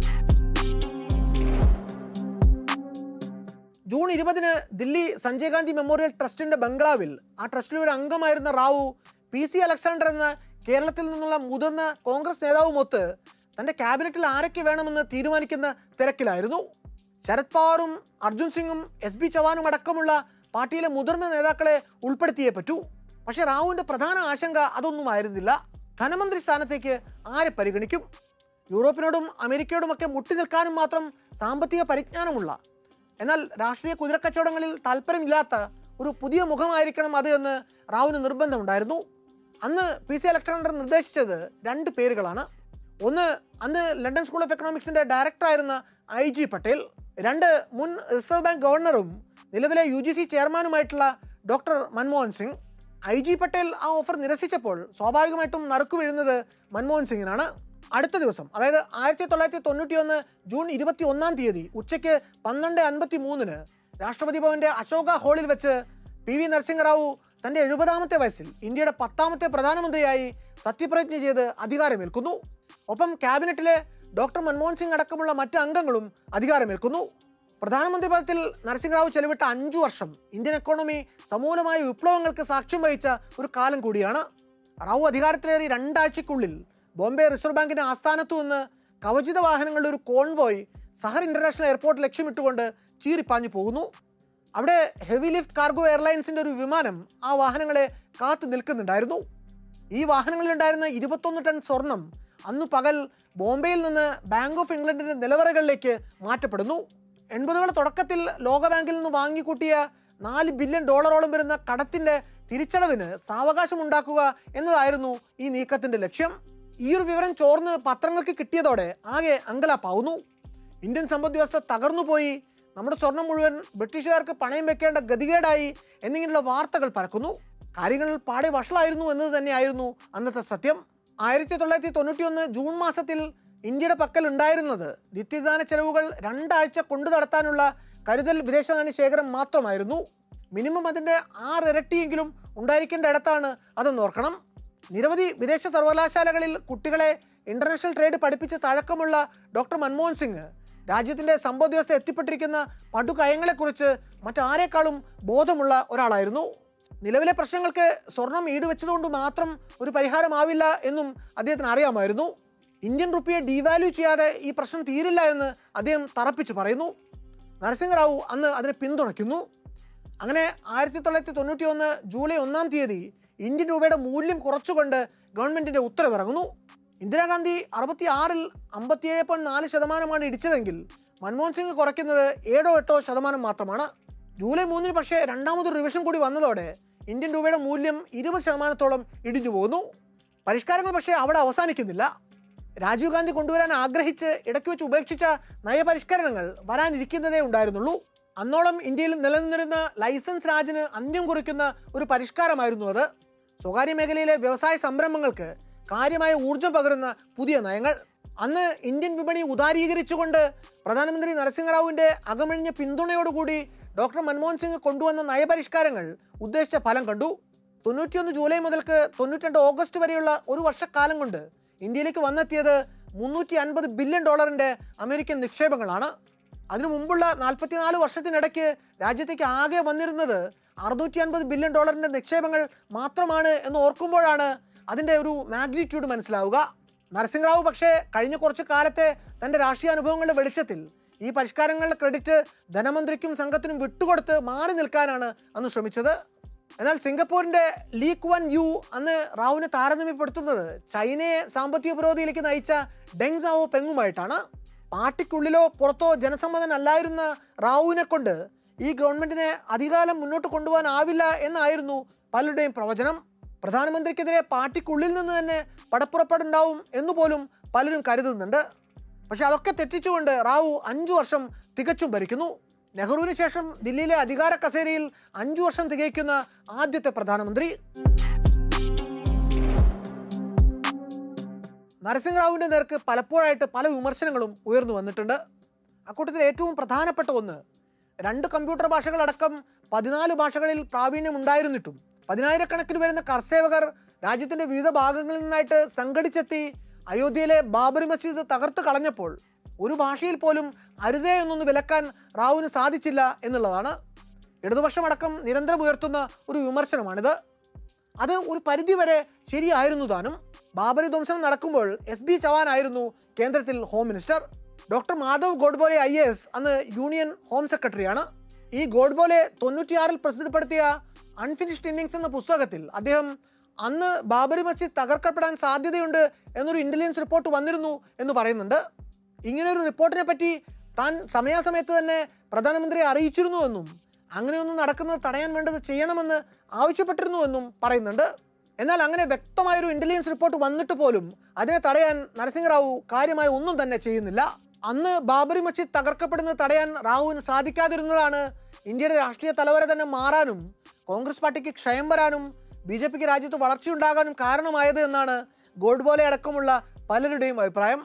ജൂൺ ഇരുപതിന് ദില്ലി സഞ്ജയ് ഗാന്ധി മെമ്മോറിയൽ ട്രസ്റ്റിന്റെ ബംഗ്ലാവിൽ ആ ട്രസ്റ്റിലെ ഒരു അംഗമായിരുന്ന റാവു പി സി അലക്സാണ്ടർ എന്ന കേരളത്തിൽ നിന്നുള്ള മുതിർന്ന കോൺഗ്രസ് നേതാവുമൊത്ത് തന്റെ ക്യാബിനറ്റിൽ ആരൊക്കെ വേണമെന്ന് തീരുമാനിക്കുന്ന തിരക്കിലായിരുന്നു ശരത് പവാറും അർജുൻ സിംഗും എസ് ബി ചവാനും അടക്കമുള്ള പാർട്ടിയിലെ മുതിർന്ന നേതാക്കളെ ഉൾപ്പെടുത്തിയേ പറ്റൂ പക്ഷേ റാവുവിന്റെ പ്രധാന ആശങ്ക അതൊന്നുമായിരുന്നില്ല ധനമന്ത്രി സ്ഥാനത്തേക്ക് ആരെ പരിഗണിക്കും യൂറോപ്പിനോടും അമേരിക്കയോടുമൊക്കെ മുട്ടി നിൽക്കാനും മാത്രം സാമ്പത്തിക പരിജ്ഞാനമുള്ള എന്നാൽ രാഷ്ട്രീയ കുതിരക്കച്ചവടങ്ങളിൽ താല്പര്യമില്ലാത്ത ഒരു പുതിയ മുഖമായിരിക്കണം അത് എന്ന് റാവുവിന് നിർബന്ധമുണ്ടായിരുന്നു അന്ന് പി സി അലക്സാണ്ടർ നിർദ്ദേശിച്ചത് രണ്ട് പേരുകളാണ് ഒന്ന് അന്ന് ലണ്ടൻ സ്കൂൾ ഓഫ് എക്കണോമിക്സിന്റെ ഡയറക്ടറായിരുന്ന ഐ ജി പട്ടേൽ രണ്ട് മുൻ റിസർവ് ബാങ്ക് ഗവർണറും നിലവിലെ യു ജി സി ചെയർമാനുമായിട്ടുള്ള doctor Manmohan Singh I G Patel ആ ഓഫർ നിരസിച്ചപ്പോൾ സ്വാഭാവികമായിട്ടും നറുക്കു വീഴുന്നത് മൻമോഹൻ സിംഗിനാണ് അടുത്ത ദിവസം അതായത് ആയിരത്തി തൊള്ളായിരത്തി തൊണ്ണൂറ്റി ഒന്ന് ജൂൺ ഇരുപത്തി ഒന്നാം തീയതി ഉച്ചയ്ക്ക് പന്ത്രണ്ട് അൻപത്തി മൂന്നിന് രാഷ്ട്രപതി ഭവന്റെ അശോക ഹാളിൽ വെച്ച് പി വി നരസിംഹറാവു തന്റെ എഴുപതാമത്തെ വയസ്സിൽ ഇന്ത്യയുടെ പത്താമത്തെ പ്രധാനമന്ത്രിയായി സത്യപ്രതിജ്ഞ ചെയ്ത് അധികാരമേൽക്കുന്നു ഒപ്പം ക്യാബിനറ്റിലെ ഡോക്ടർ മൻമോഹൻ സിംഗ് അടക്കമുള്ള മറ്റ് അംഗങ്ങളും അധികാരമേൽക്കുന്നു പ്രധാനമന്ത്രി പദത്തിൽ നരസിംഹറാവു ചെലവിട്ട അഞ്ചു വർഷം ഇന്ത്യൻ എക്കോണമി സമൂലമായ വിപ്ലവങ്ങൾക്ക് സാക്ഷ്യം വഹിച്ച ഒരു കാലം കൂടിയാണ് റാവു അധികാരത്തിലേറി രണ്ടാഴ്ചയ്ക്കുള്ളിൽ ബോംബെ റിസർവ് ബാങ്കിന്റെ ആസ്ഥാനത്തു നിന്ന് കവചിത വാഹനങ്ങളുടെ ഒരു കോൺവോയ് സഹർ ഇന്റർനാഷണൽ എയർപോർട്ട് ലക്ഷ്യമിട്ടുകൊണ്ട് ചീറിപ്പാഞ്ഞു പോകുന്നു അവിടെ ഹെവി ലിഫ്റ്റ് കാർഗോ എയർലൈൻസിന്റെ ഒരു വിമാനം ആ വാഹനങ്ങളെ കാത്തു നിൽക്കുന്നുണ്ടായിരുന്നു ഈ വാഹനങ്ങളിലുണ്ടായിരുന്ന ഇരുപത്തൊന്ന് ടൺ സ്വർണം അന്നു പകൽ ബോംബെയിൽ നിന്ന് ബാങ്ക് ഓഫ് ഇംഗ്ലണ്ടിന്റെ നിലവറകളിലേക്ക് മാറ്റപ്പെടുന്നു എൺപതുകളുടെ തുടക്കത്തിൽ ലോകബാങ്കിൽ നിന്ന് വാങ്ങിക്കൂട്ടിയ നാല് ബില്യൺ ഡോളറോളം വരുന്ന കടത്തിന്റെ തിരിച്ചടവിന് സാവകാശം ഉണ്ടാക്കുക എന്നതായിരുന്നു ഈ നീക്കത്തിന്റെ ലക്ഷ്യം ഈ ഒരു വിവരം ചോർന്ന് പത്രങ്ങൾക്ക് കിട്ടിയതോടെ ആകെ അങ്കലാപ്പാവുന്നു ഇന്ത്യൻ സമ്പദ് വ്യവസ്ഥ തകർന്നുപോയി നമ്മുടെ സ്വർണം മുഴുവൻ ബ്രിട്ടീഷുകാർക്ക് പണയം വെക്കേണ്ട ഗതികേടായി എന്നിങ്ങനെയുള്ള വാർത്തകൾ പരക്കുന്നു കാര്യങ്ങൾ പാടെ വഷളായിരുന്നു എന്നത് തന്നെയായിരുന്നു അന്നത്തെ സത്യം ആയിരത്തി തൊള്ളായിരത്തി തൊണ്ണൂറ്റി ഒന്ന് ജൂൺ മാസത്തിൽ ഇന്ത്യയുടെ പക്കൽ ഉണ്ടായിരുന്നത് നിത്യദാന ചെലവുകൾ രണ്ടാഴ്ച കൊണ്ടു നടത്താനുള്ള കരുതൽ വിദേശനാണ്യ ശേഖരം മാത്രമായിരുന്നു മിനിമം അതിൻ്റെ ആറിരട്ടിയെങ്കിലും ഉണ്ടായിരിക്കേണ്ട ഇടത്താണ് അതെന്ന് ഓർക്കണം നിരവധി വിദേശ സർവകലാശാലകളിൽ കുട്ടികളെ ഇന്റർനാഷണൽ ട്രേഡ് പഠിപ്പിച്ച് തഴക്കമുള്ള ഡോക്ടർ മൻമോഹൻ സിംഗ് രാജ്യത്തിന്റെ സമ്പദ് വ്യവസ്ഥ എത്തിപ്പെട്ടിരിക്കുന്ന പടുകയങ്ങളെക്കുറിച്ച് മറ്റാരേക്കാളും ബോധമുള്ള ഒരാളായിരുന്നു നിലവിലെ പ്രശ്നങ്ങൾക്ക് സ്വർണം ഈടുവെച്ചതുകൊണ്ട് മാത്രം ഒരു പരിഹാരമാവില്ല എന്നും അദ്ദേഹത്തിന് അറിയാമായിരുന്നു ഇന്ത്യൻ റുപ്പിയെ ഡീവാല്യൂ ചെയ്യാതെ ഈ പ്രശ്നം തീരില്ല എന്ന് അദ്ദേഹം തറപ്പിച്ചു പറയുന്നു നരസിംഹറാവു അന്ന് അതിനെ പിന്തുണയ്ക്കുന്നു അങ്ങനെ ആയിരത്തി തൊള്ളായിരത്തി തൊണ്ണൂറ്റി ഒന്ന് ജൂലൈ ഒന്നാം തീയതി ഇന്ത്യൻ രൂപയുടെ മൂല്യം കുറച്ചുകൊണ്ട് ഗവൺമെന്റിന്റെ ഉത്തരവിറങ്ങുന്നു ഇന്ദിരാഗാന്ധി അറുപത്തി ആറിൽ അമ്പത്തിയേഴ് പോയിന്റ് നാല് ശതമാനമാണ് ഇടിച്ചതെങ്കിൽ മൻമോഹൻ സിംഗ് കുറയ്ക്കുന്നത് ഏഴോ എട്ടോ ശതമാനം മാത്രമാണ് ജൂലൈ മൂന്നിന് പക്ഷേ രണ്ടാമതൊരു റിവിഷൻ കൂടി വന്നതോടെ ഇന്ത്യൻ രൂപയുടെ മൂല്യം ഇരുപത് ശതമാനത്തോളം ഇടിഞ്ഞു പോകുന്നു പരിഷ്കാരങ്ങൾ പക്ഷേ അവിടെ അവസാനിക്കുന്നില്ല രാജീവ് ഗാന്ധി കൊണ്ടുവരാൻ ആഗ്രഹിച്ച് ഇടയ്ക്ക് വെച്ച് ഉപേക്ഷിച്ച നയപരിഷ്കരണങ്ങൾ വരാനിരിക്കുന്നതേ ഉണ്ടായിരുന്നുള്ളൂ അന്നോളം ഇന്ത്യയിൽ നിലനിന്നിരുന്ന ലൈസൻസ് രാജിന് അന്ത്യം കുറിക്കുന്ന ഒരു പരിഷ്കാരമായിരുന്നു അത് സ്വകാര്യ മേഖലയിലെ വ്യവസായ സംരംഭങ്ങൾക്ക് കാര്യമായ ഊർജം പകരുന്ന പുതിയ നയങ്ങൾ അന്ന് ഇന്ത്യൻ വിപണി ഉദാരീകരിച്ചുകൊണ്ട് പ്രധാനമന്ത്രി നരസിംഹറാവുവിന്റെ അകമഴിഞ്ഞ പിന്തുണയോടുകൂടി ഡോക്ടർ മൻമോഹൻ സിംഗ് കൊണ്ടുവന്ന നയപരിഷ്കാരങ്ങൾ ഉദ്ദേശിച്ച ഫലം കണ്ടു തൊണ്ണൂറ്റിയൊന്ന് ജൂലൈ മുതൽക്ക് തൊണ്ണൂറ്റിരണ്ട് ഓഗസ്റ്റ് വരെയുള്ള ഒരു വർഷക്കാലം കൊണ്ട് ഇന്ത്യയിലേക്ക് വന്നെത്തിയത് മുന്നൂറ്റി അൻപത് ബില്യൺ ഡോളറിന്റെ അമേരിക്കൻ നിക്ഷേപങ്ങളാണ് അതിനു മുമ്പുള്ള നാൽപ്പത്തിനാല് വർഷത്തിനിടയ്ക്ക് രാജ്യത്തേക്ക് ആകെ വന്നിരുന്നത് അറുന്നൂറ്റി അൻപത് ബില്യൺ ഡോളറിന്റെ നിക്ഷേപങ്ങൾ മാത്രമാണ് എന്ന് ഓർക്കുമ്പോഴാണ് അതിൻ്റെ ഒരു മാഗ്നിറ്റ്യൂഡ് മനസ്സിലാവുക നരസിംഹറാവു പക്ഷേ കഴിഞ്ഞ കുറച്ച് കാലത്തെ തൻ്റെ രാഷ്ട്രീയ അനുഭവങ്ങളുടെ വെളിച്ചത്തിൽ ഈ പരിഷ്കാരങ്ങളുടെ ക്രെഡിറ്റ് ധനമന്ത്രിക്കും സംഘത്തിനും വിട്ടുകൊടുത്ത് മാറി നിൽക്കാനാണ് അന്ന് ശ്രമിച്ചത് എന്നാൽ സിംഗപ്പൂരിന്റെ ലീഗ് വൺ യു അന്ന് റാവുവിനെ താരതമ്യപ്പെടുത്തുന്നത് ചൈനയെ സാമ്പത്തിക പുരോഗതിയിലേക്ക് നയിച്ച ഡെങ് സാവോ പെങ്ങുമായിട്ടാണ് പാർട്ടിക്കുള്ളിലോ പുറത്തോ ജനസമ്മതനല്ലായിരുന്ന റാവുവിനെ കൊണ്ട് ഈ ഗവൺമെന്റിനെ അധികാലം മുന്നോട്ട് കൊണ്ടുപോകാനാവില്ല എന്നായിരുന്നു പലരുടെയും പ്രവചനം പ്രധാനമന്ത്രിക്കെതിരെ പാർട്ടിക്കുള്ളിൽ നിന്ന് തന്നെ പടപ്പുറപ്പാടുണ്ടാവും എന്നുപോലും പലരും കരുതുന്നുണ്ട് പക്ഷെ അതൊക്കെ തെറ്റിച്ചുകൊണ്ട് റാവു അഞ്ചു വർഷം തികച്ചും ഭരിക്കുന്നു നെഹ്റുവിന് ശേഷം ദില്ലിയിലെ അധികാര കസേരയിൽ അഞ്ചു വർഷം തികയ്ക്കുന്ന ആദ്യത്തെ പ്രധാനമന്ത്രി നരസിംഹറാവുവിൻ്റെ നേർക്ക് പലപ്പോഴായിട്ട് പല വിമർശനങ്ങളും ഉയർന്നു വന്നിട്ടുണ്ട് അക്കൂട്ടത്തിൽ ഏറ്റവും പ്രധാനപ്പെട്ട ഒന്ന് രണ്ട് കമ്പ്യൂട്ടർ ഭാഷകളടക്കം പതിനാല് ഭാഷകളിൽ പ്രാവീണ്യം ഉണ്ടായിരുന്നിട്ടും പതിനായിരക്കണക്കിന് വരുന്ന കർസേവകർ രാജ്യത്തിൻ്റെ വിവിധ ഭാഗങ്ങളിൽ നിന്നായിട്ട് സംഘടിച്ചെത്തി അയോധ്യയിലെ ബാബറി മസ്ജിദ് തകർത്ത് കളഞ്ഞപ്പോൾ ഒരു ഭാഷയിൽ പോലും അരുതേ എന്നൊന്ന് വിലക്കാൻ റാവുവിന് സാധിച്ചില്ല എന്നുള്ളതാണ് ഇടതുപക്ഷമടക്കം നിരന്തരം ഉയർത്തുന്ന ഒരു വിമർശനമാണിത് അത് ഒരു പരിധിവരെ ശരിയായിരുന്നു താനും ബാബറി ധ്വംസനം നടക്കുമ്പോൾ എസ് ബി ചവാൻ ആയിരുന്നു കേന്ദ്രത്തിൽ home minister doctor Madhav Godbole I A S അന്ന് യൂണിയൻ ഹോം സെക്രട്ടറിയാണ് ഈ ഗോഡ്ബോലെ തൊണ്ണൂറ്റിയാറിൽ പ്രസിദ്ധപ്പെടുത്തിയ അൺഫിനിഷ്ഡ് ഇന്നിങ്സ് എന്ന പുസ്തകത്തിൽ അദ്ദേഹം അന്ന് ബാബറി മസ്ജിദ് തകർക്കപ്പെടാൻ സാധ്യതയുണ്ട് എന്നൊരു ഇൻ്റലിജൻസ് റിപ്പോർട്ട് വന്നിരുന്നു എന്ന് പറയുന്നുണ്ട് ഇങ്ങനൊരു റിപ്പോർട്ടിനെ പറ്റി താൻ സമയാസമയത്ത് തന്നെ പ്രധാനമന്ത്രിയെ അറിയിച്ചിരുന്നുവെന്നും അങ്ങനെയൊന്നും നടക്കുന്നത് തടയാൻ വേണ്ടത് ചെയ്യണമെന്ന് ആവശ്യപ്പെട്ടിരുന്നുവെന്നും പറയുന്നുണ്ട് എന്നാൽ അങ്ങനെ വ്യക്തമായൊരു ഇൻ്റലിജൻസ് റിപ്പോർട്ട് വന്നിട്ട് പോലും അതിനെ തടയാൻ നരസിംഹറാവു കാര്യമായി ഒന്നും തന്നെ ചെയ്യുന്നില്ല അന്ന് ബാബറി മസ്ജിദ് തകർക്കപ്പെടുന്നത് തടയാൻ റാവുവിന് സാധിക്കാതിരുന്നതാണ് ഇന്ത്യയുടെ രാഷ്ട്രീയ തലവരെ തന്നെ മാറാനും കോൺഗ്രസ് പാർട്ടിക്ക് ക്ഷയം വരാനും ബി ജെ പിക്ക് രാജ്യത്ത് വളർച്ചയുണ്ടാകാനും കാരണമായത് എന്നാണ് ഗോഡ്ബോലെ അടക്കമുള്ള പലരുടെയും അഭിപ്രായം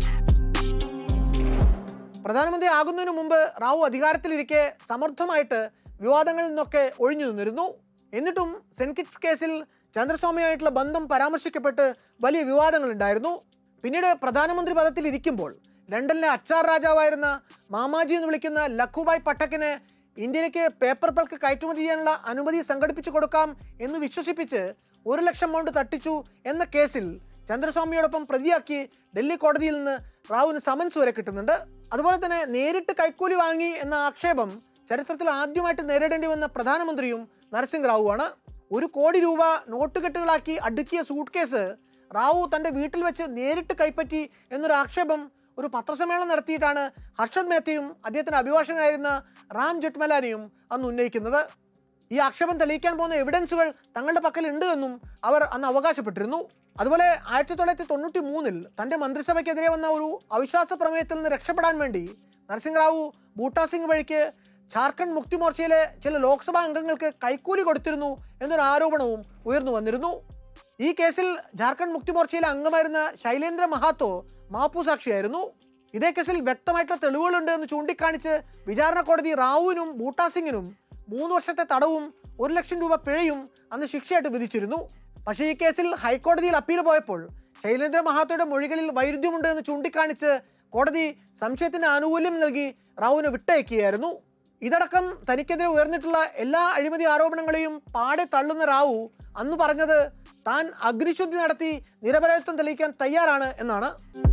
പ്രധാനമന്ത്രി ആകുന്നതിന് മുമ്പ് റാവു അധികാരത്തിലിരിക്കെ സമർത്ഥമായിട്ട് വിവാദങ്ങളിൽ നിന്നൊക്കെ ഒഴിഞ്ഞു നിന്നിരുന്നു എന്നിട്ടും സെൻകിറ്റ്സ് കേസിൽ ചന്ദ്രസ്വാമിയായിട്ടുള്ള ബന്ധം പരാമർശിക്കപ്പെട്ട് വലിയ വിവാദങ്ങൾ ഉണ്ടായിരുന്നു പിന്നീട് പ്രധാനമന്ത്രി പദത്തിൽ ഇരിക്കുമ്പോൾ ലണ്ടനിലെ അച്ചാർ രാജാവായിരുന്ന മാമാജി എന്ന് വിളിക്കുന്ന ലഖുബായ് പട്ടക്കിനെ ഇന്ത്യയിലേക്ക് പേപ്പർ പൾക്ക് കയറ്റുമതി ചെയ്യാനുള്ള അനുമതി സംഘടിപ്പിച്ചു കൊടുക്കാം എന്ന് വിശ്വസിപ്പിച്ച് ഒരു ലക്ഷം പൗണ്ട് തട്ടിച്ചു എന്ന കേസിൽ ചന്ദ്രസ്വാമിയോടൊപ്പം പ്രതിയാക്കി ഡൽഹി കോടതിയിൽ നിന്ന് റാവുവിന് സമൻസ് വരെ കിട്ടുന്നുണ്ട് അതുപോലെ തന്നെ നേരിട്ട് കൈക്കൂലി വാങ്ങി എന്ന ആക്ഷേപം ചരിത്രത്തിൽ ആദ്യമായിട്ട് നേരിടേണ്ടി വന്ന പ്രധാനമന്ത്രിയും നരസിംഹ റാവുവാണ് ഒരു കോടി രൂപ നോട്ടുകെട്ടുകളാക്കി അടുക്കിയ സൂട്ട് കേസ് റാവു തൻ്റെ വീട്ടിൽ വെച്ച് നേരിട്ട് കൈപ്പറ്റി എന്നൊരു ആക്ഷേപം ഒരു പത്രസമ്മേളനം നടത്തിയിട്ടാണ് ഹർഷദ് മേത്തയും അദ്ദേഹത്തിൻ്റെ അഭിഭാഷകനായിരുന്ന റാം ജെട്മലാനിയും അന്ന് ഉന്നയിക്കുന്നത് ഈ ആക്ഷേപം തെളിയിക്കാൻ പോകുന്ന എവിഡൻസുകൾ തങ്ങളുടെ പക്കൽ ഉണ്ട് എന്നും അവർ അന്ന് അവകാശപ്പെട്ടിരുന്നു അതുപോലെ ആയിരത്തി തൊള്ളായിരത്തി തൊണ്ണൂറ്റി മൂന്നിൽ തൻ്റെ മന്ത്രിസഭയ്ക്കെതിരെ വന്ന ഒരു അവിശ്വാസ പ്രമേയത്തിൽ നിന്ന് രക്ഷപ്പെടാൻ വേണ്ടി നരസിംഹറാവു ബൂട്ടാ സിംഗ് വഴിക്ക് ജാർഖണ്ഡ് മുക്തി മോർച്ചയിലെ ചില ലോക്സഭാ അംഗങ്ങൾക്ക് കൈക്കൂലി കൊടുത്തിരുന്നു എന്നൊരു ആരോപണവും ഉയർന്നു വന്നിരുന്നു ഈ കേസിൽ ജാർഖണ്ഡ് മുക്തി മോർച്ചയിലെ അംഗമായിരുന്ന ശൈലേന്ദ്ര മഹാത്തോ മാപ്പു സാക്ഷിയായിരുന്നു ഇതേ കേസിൽ വ്യക്തമായിട്ടുള്ള തെളിവുകളുണ്ട് എന്ന് ചൂണ്ടിക്കാണിച്ച് വിചാരണ കോടതി റാവുവിനും ബൂട്ടാ സിംഗിനും മൂന്ന് വർഷത്തെ തടവും ഒരു ലക്ഷം രൂപ പിഴയും അന്ന് ശിക്ഷയായിട്ട് വിധിച്ചിരുന്നു പക്ഷേ ഈ കേസിൽ ഹൈക്കോടതിയിൽ അപ്പീൽ പോയപ്പോൾ ശൈലേന്ദ്ര മഹാത്തോയുടെ മൊഴികളിൽ വൈരുദ്ധ്യമുണ്ട് എന്ന് ചൂണ്ടിക്കാണിച്ച് കോടതി സംശയത്തിന് ആനുകൂല്യം നൽകി റാവുവിനെ വിട്ടയക്കുകയായിരുന്നു ഇതടക്കം തനിക്കെതിരെ ഉയർന്നിട്ടുള്ള എല്ലാ അഴിമതി ആരോപണങ്ങളെയും പാടെ തള്ളുന്ന റാവു അന്ന് പറഞ്ഞത് താൻ അഗ്നിശുദ്ധി നടത്തി നിരപരാധിത്വം തെളിയിക്കാൻ തയ്യാറാണ് എന്നാണ്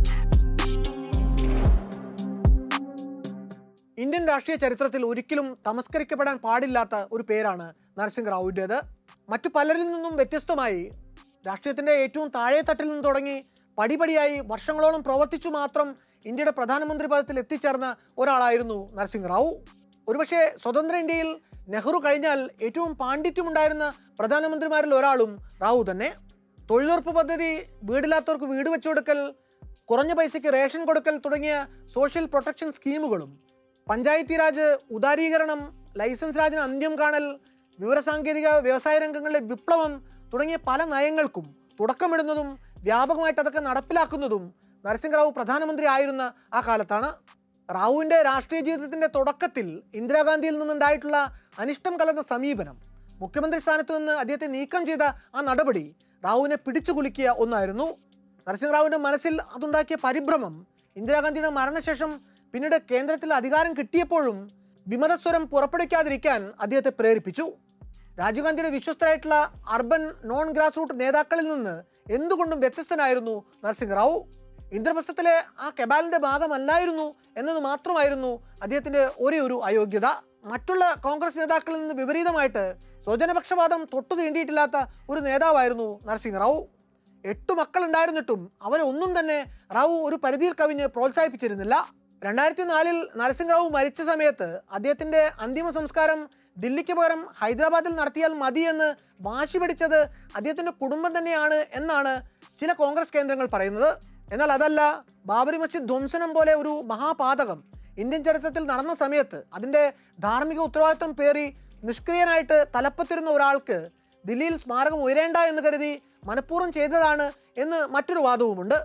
ഇന്ത്യൻ രാഷ്ട്രീയ ചരിത്രത്തിൽ ഒരിക്കലും തമസ്കരിക്കപ്പെടാൻ പാടില്ലാത്ത ഒരു പേരാണ് നരസിംഹ റാവുവിൻ്റേത് മറ്റു പലരിൽ നിന്നും വ്യത്യസ്തമായി രാഷ്ട്രീയത്തിൻ്റെ ഏറ്റവും താഴെ തട്ടിൽ നിന്ന് തുടങ്ങി പടിപടിയായി വർഷങ്ങളോളം പ്രവർത്തിച്ചു മാത്രം ഇന്ത്യയുടെ പ്രധാനമന്ത്രി പദത്തിൽ എത്തിച്ചേർന്ന ഒരാളായിരുന്നു നരസിംഹ റാവു ഒരുപക്ഷെ സ്വതന്ത്ര ഇന്ത്യയിൽ നെഹ്റു കഴിഞ്ഞാൽ ഏറ്റവും പാണ്ഡിത്യമുണ്ടായിരുന്ന പ്രധാനമന്ത്രിമാരിൽ ഒരാളും റാവു തന്നെ തൊഴിലുറപ്പ് പദ്ധതി വീടില്ലാത്തവർക്ക് വീട് വെച്ചു കൊടുക്കൽ കുറഞ്ഞ പൈസയ്ക്ക് റേഷൻ കൊടുക്കൽ തുടങ്ങിയ സോഷ്യൽ പ്രൊട്ടക്ഷൻ സ്കീമുകളും പഞ്ചായത്തി രാജ് ഉദാരീകരണം ലൈസൻസ് രാജിന് അന്ത്യം കാണൽ വിവരസാങ്കേതിക വ്യവസായ രംഗങ്ങളിലെ വിപ്ലവം തുടങ്ങിയ പല നയങ്ങൾക്കും തുടക്കമിടുന്നതും വ്യാപകമായിട്ട് അതൊക്കെ നടപ്പിലാക്കുന്നതും നരസിംഹറാവു പ്രധാനമന്ത്രി ആയിരുന്ന ആ കാലത്താണ് റാവുവിൻ്റെ രാഷ്ട്രീയ ജീവിതത്തിൻ്റെ തുടക്കത്തിൽ ഇന്ദിരാഗാന്ധിയിൽ നിന്നുണ്ടായിട്ടുള്ള അനിഷ്ടം കലർന്ന സമീപനം മുഖ്യമന്ത്രി സ്ഥാനത്ത് നിന്ന് അദ്ദേഹത്തെ നീക്കം ചെയ്ത ആ നടപടി റാവുവിനെ പിടിച്ചു കുലുക്കിയ ഒന്നായിരുന്നു നരസിംഹറാവുവിൻ്റെ മനസ്സിൽ അതുണ്ടാക്കിയ പരിഭ്രമം ഇന്ദിരാഗാന്ധിയുടെ മരണശേഷം പിന്നീട് കേന്ദ്രത്തിൽ അധികാരം കിട്ടിയപ്പോഴും വിമതസ്വരം പുറപ്പെടുവിക്കാതിരിക്കാൻ അദ്ദേഹത്തെ പ്രേരിപ്പിച്ചു രാജീവ് ഗാന്ധിയുടെ വിശ്വസ്തരായിട്ടുള്ള അർബൻ നോൺ ഗ്രാസ് റൂട്ട് നേതാക്കളിൽ നിന്ന് എന്തുകൊണ്ടും വ്യത്യസ്തനായിരുന്നു നരസിംഹറാവു ഇന്ദ്രപ്രസ്ഥത്തിലെ ആ കെബാലിൻ്റെ ഭാഗമല്ലായിരുന്നു എന്നത് മാത്രമായിരുന്നു അദ്ദേഹത്തിൻ്റെ ഒരേ ഒരു അയോഗ്യത മറ്റുള്ള കോൺഗ്രസ് നേതാക്കളിൽ നിന്ന് വിപരീതമായിട്ട് സ്വജനപക്ഷപാതം തൊട്ടു തീണ്ടിയിട്ടില്ലാത്ത ഒരു നേതാവായിരുന്നു നരസിംഹറാവു എട്ട് മക്കളുണ്ടായിരുന്നിട്ടും അവരെ ഒന്നും തന്നെ റാവു ഒരു പരിധിയിൽ കവിഞ്ഞ് പ്രോത്സാഹിപ്പിച്ചിരുന്നില്ല രണ്ടായിരത്തി നാലിൽ നരസിംഹറാവു മരിച്ച സമയത്ത് അദ്ദേഹത്തിൻ്റെ അന്തിമ സംസ്കാരം ദില്ലിക്ക് പകരം ഹൈദരാബാദിൽ നടത്തിയാൽ മതിയെന്ന് വാശി പിടിച്ചത് അദ്ദേഹത്തിൻ്റെ കുടുംബം തന്നെയാണ് എന്നാണ് ചില കോൺഗ്രസ് കേന്ദ്രങ്ങൾ പറയുന്നത് എന്നാൽ അതല്ല ബാബരി മസ്ജിദ് ധ്വംസനം പോലെ ഒരു മഹാപാതകം ഇന്ത്യൻ ചരിത്രത്തിൽ നടന്ന സമയത്ത് അതിൻ്റെ ധാർമ്മിക ഉത്തരവാദിത്വം പേറി നിഷ്ക്രിയനായിട്ട് തലപ്പത്തിരുന്ന ഒരാൾക്ക് ദില്ലിയിൽ സ്മാരകം ഉയരേണ്ട എന്ന് കരുതി മനഃപൂർവ്വം ചെയ്തതാണ് എന്ന് മറ്റൊരു വാദവുമുണ്ട്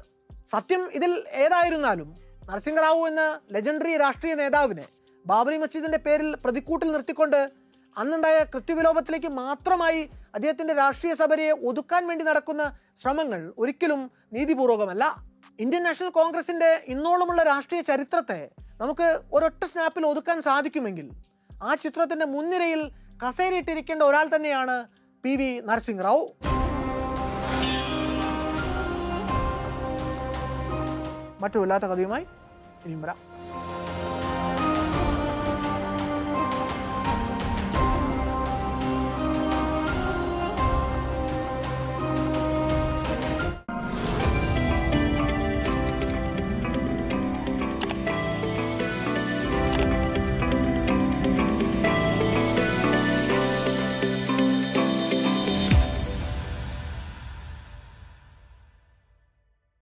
സത്യം ഇതിൽ ഏതായിരുന്നാലും നരസിംഹറാവു എന്ന ലെജൻഡറി രാഷ്ട്രീയ നേതാവിനെ ബാബറി മസ്ജിദിന്റെ പേരിൽ പ്രതിക്കൂട്ടിൽ നിർത്തിക്കൊണ്ട് അന്നുണ്ടായ കൃത്യവിലോപത്തിലേക്ക് മാത്രമായി അദ്ദേഹത്തിന്റെ രാഷ്ട്രീയ സഭയെ ഒതുക്കാൻ വേണ്ടി നടക്കുന്ന ശ്രമങ്ങൾ ഒരിക്കലും നീതിപൂർവകമല്ല ഇന്ത്യൻ നാഷണൽ കോൺഗ്രസിന്റെ ഇന്നോളമുള്ള രാഷ്ട്രീയ ചരിത്രത്തെ നമുക്ക് ഒരൊറ്റ സ്നാപ്പിൽ ഒതുക്കാൻ സാധിക്കുമെങ്കിൽ ആ ചിത്രത്തിന്റെ മുൻനിരയിൽ കസേരയിട്ടിരിക്കേണ്ട ഒരാൾ തന്നെയാണ് പി വി നരസിംഹറാവു മറ്റു വല്ലാത്ത കഥയുമായി ഇനിയും വരാം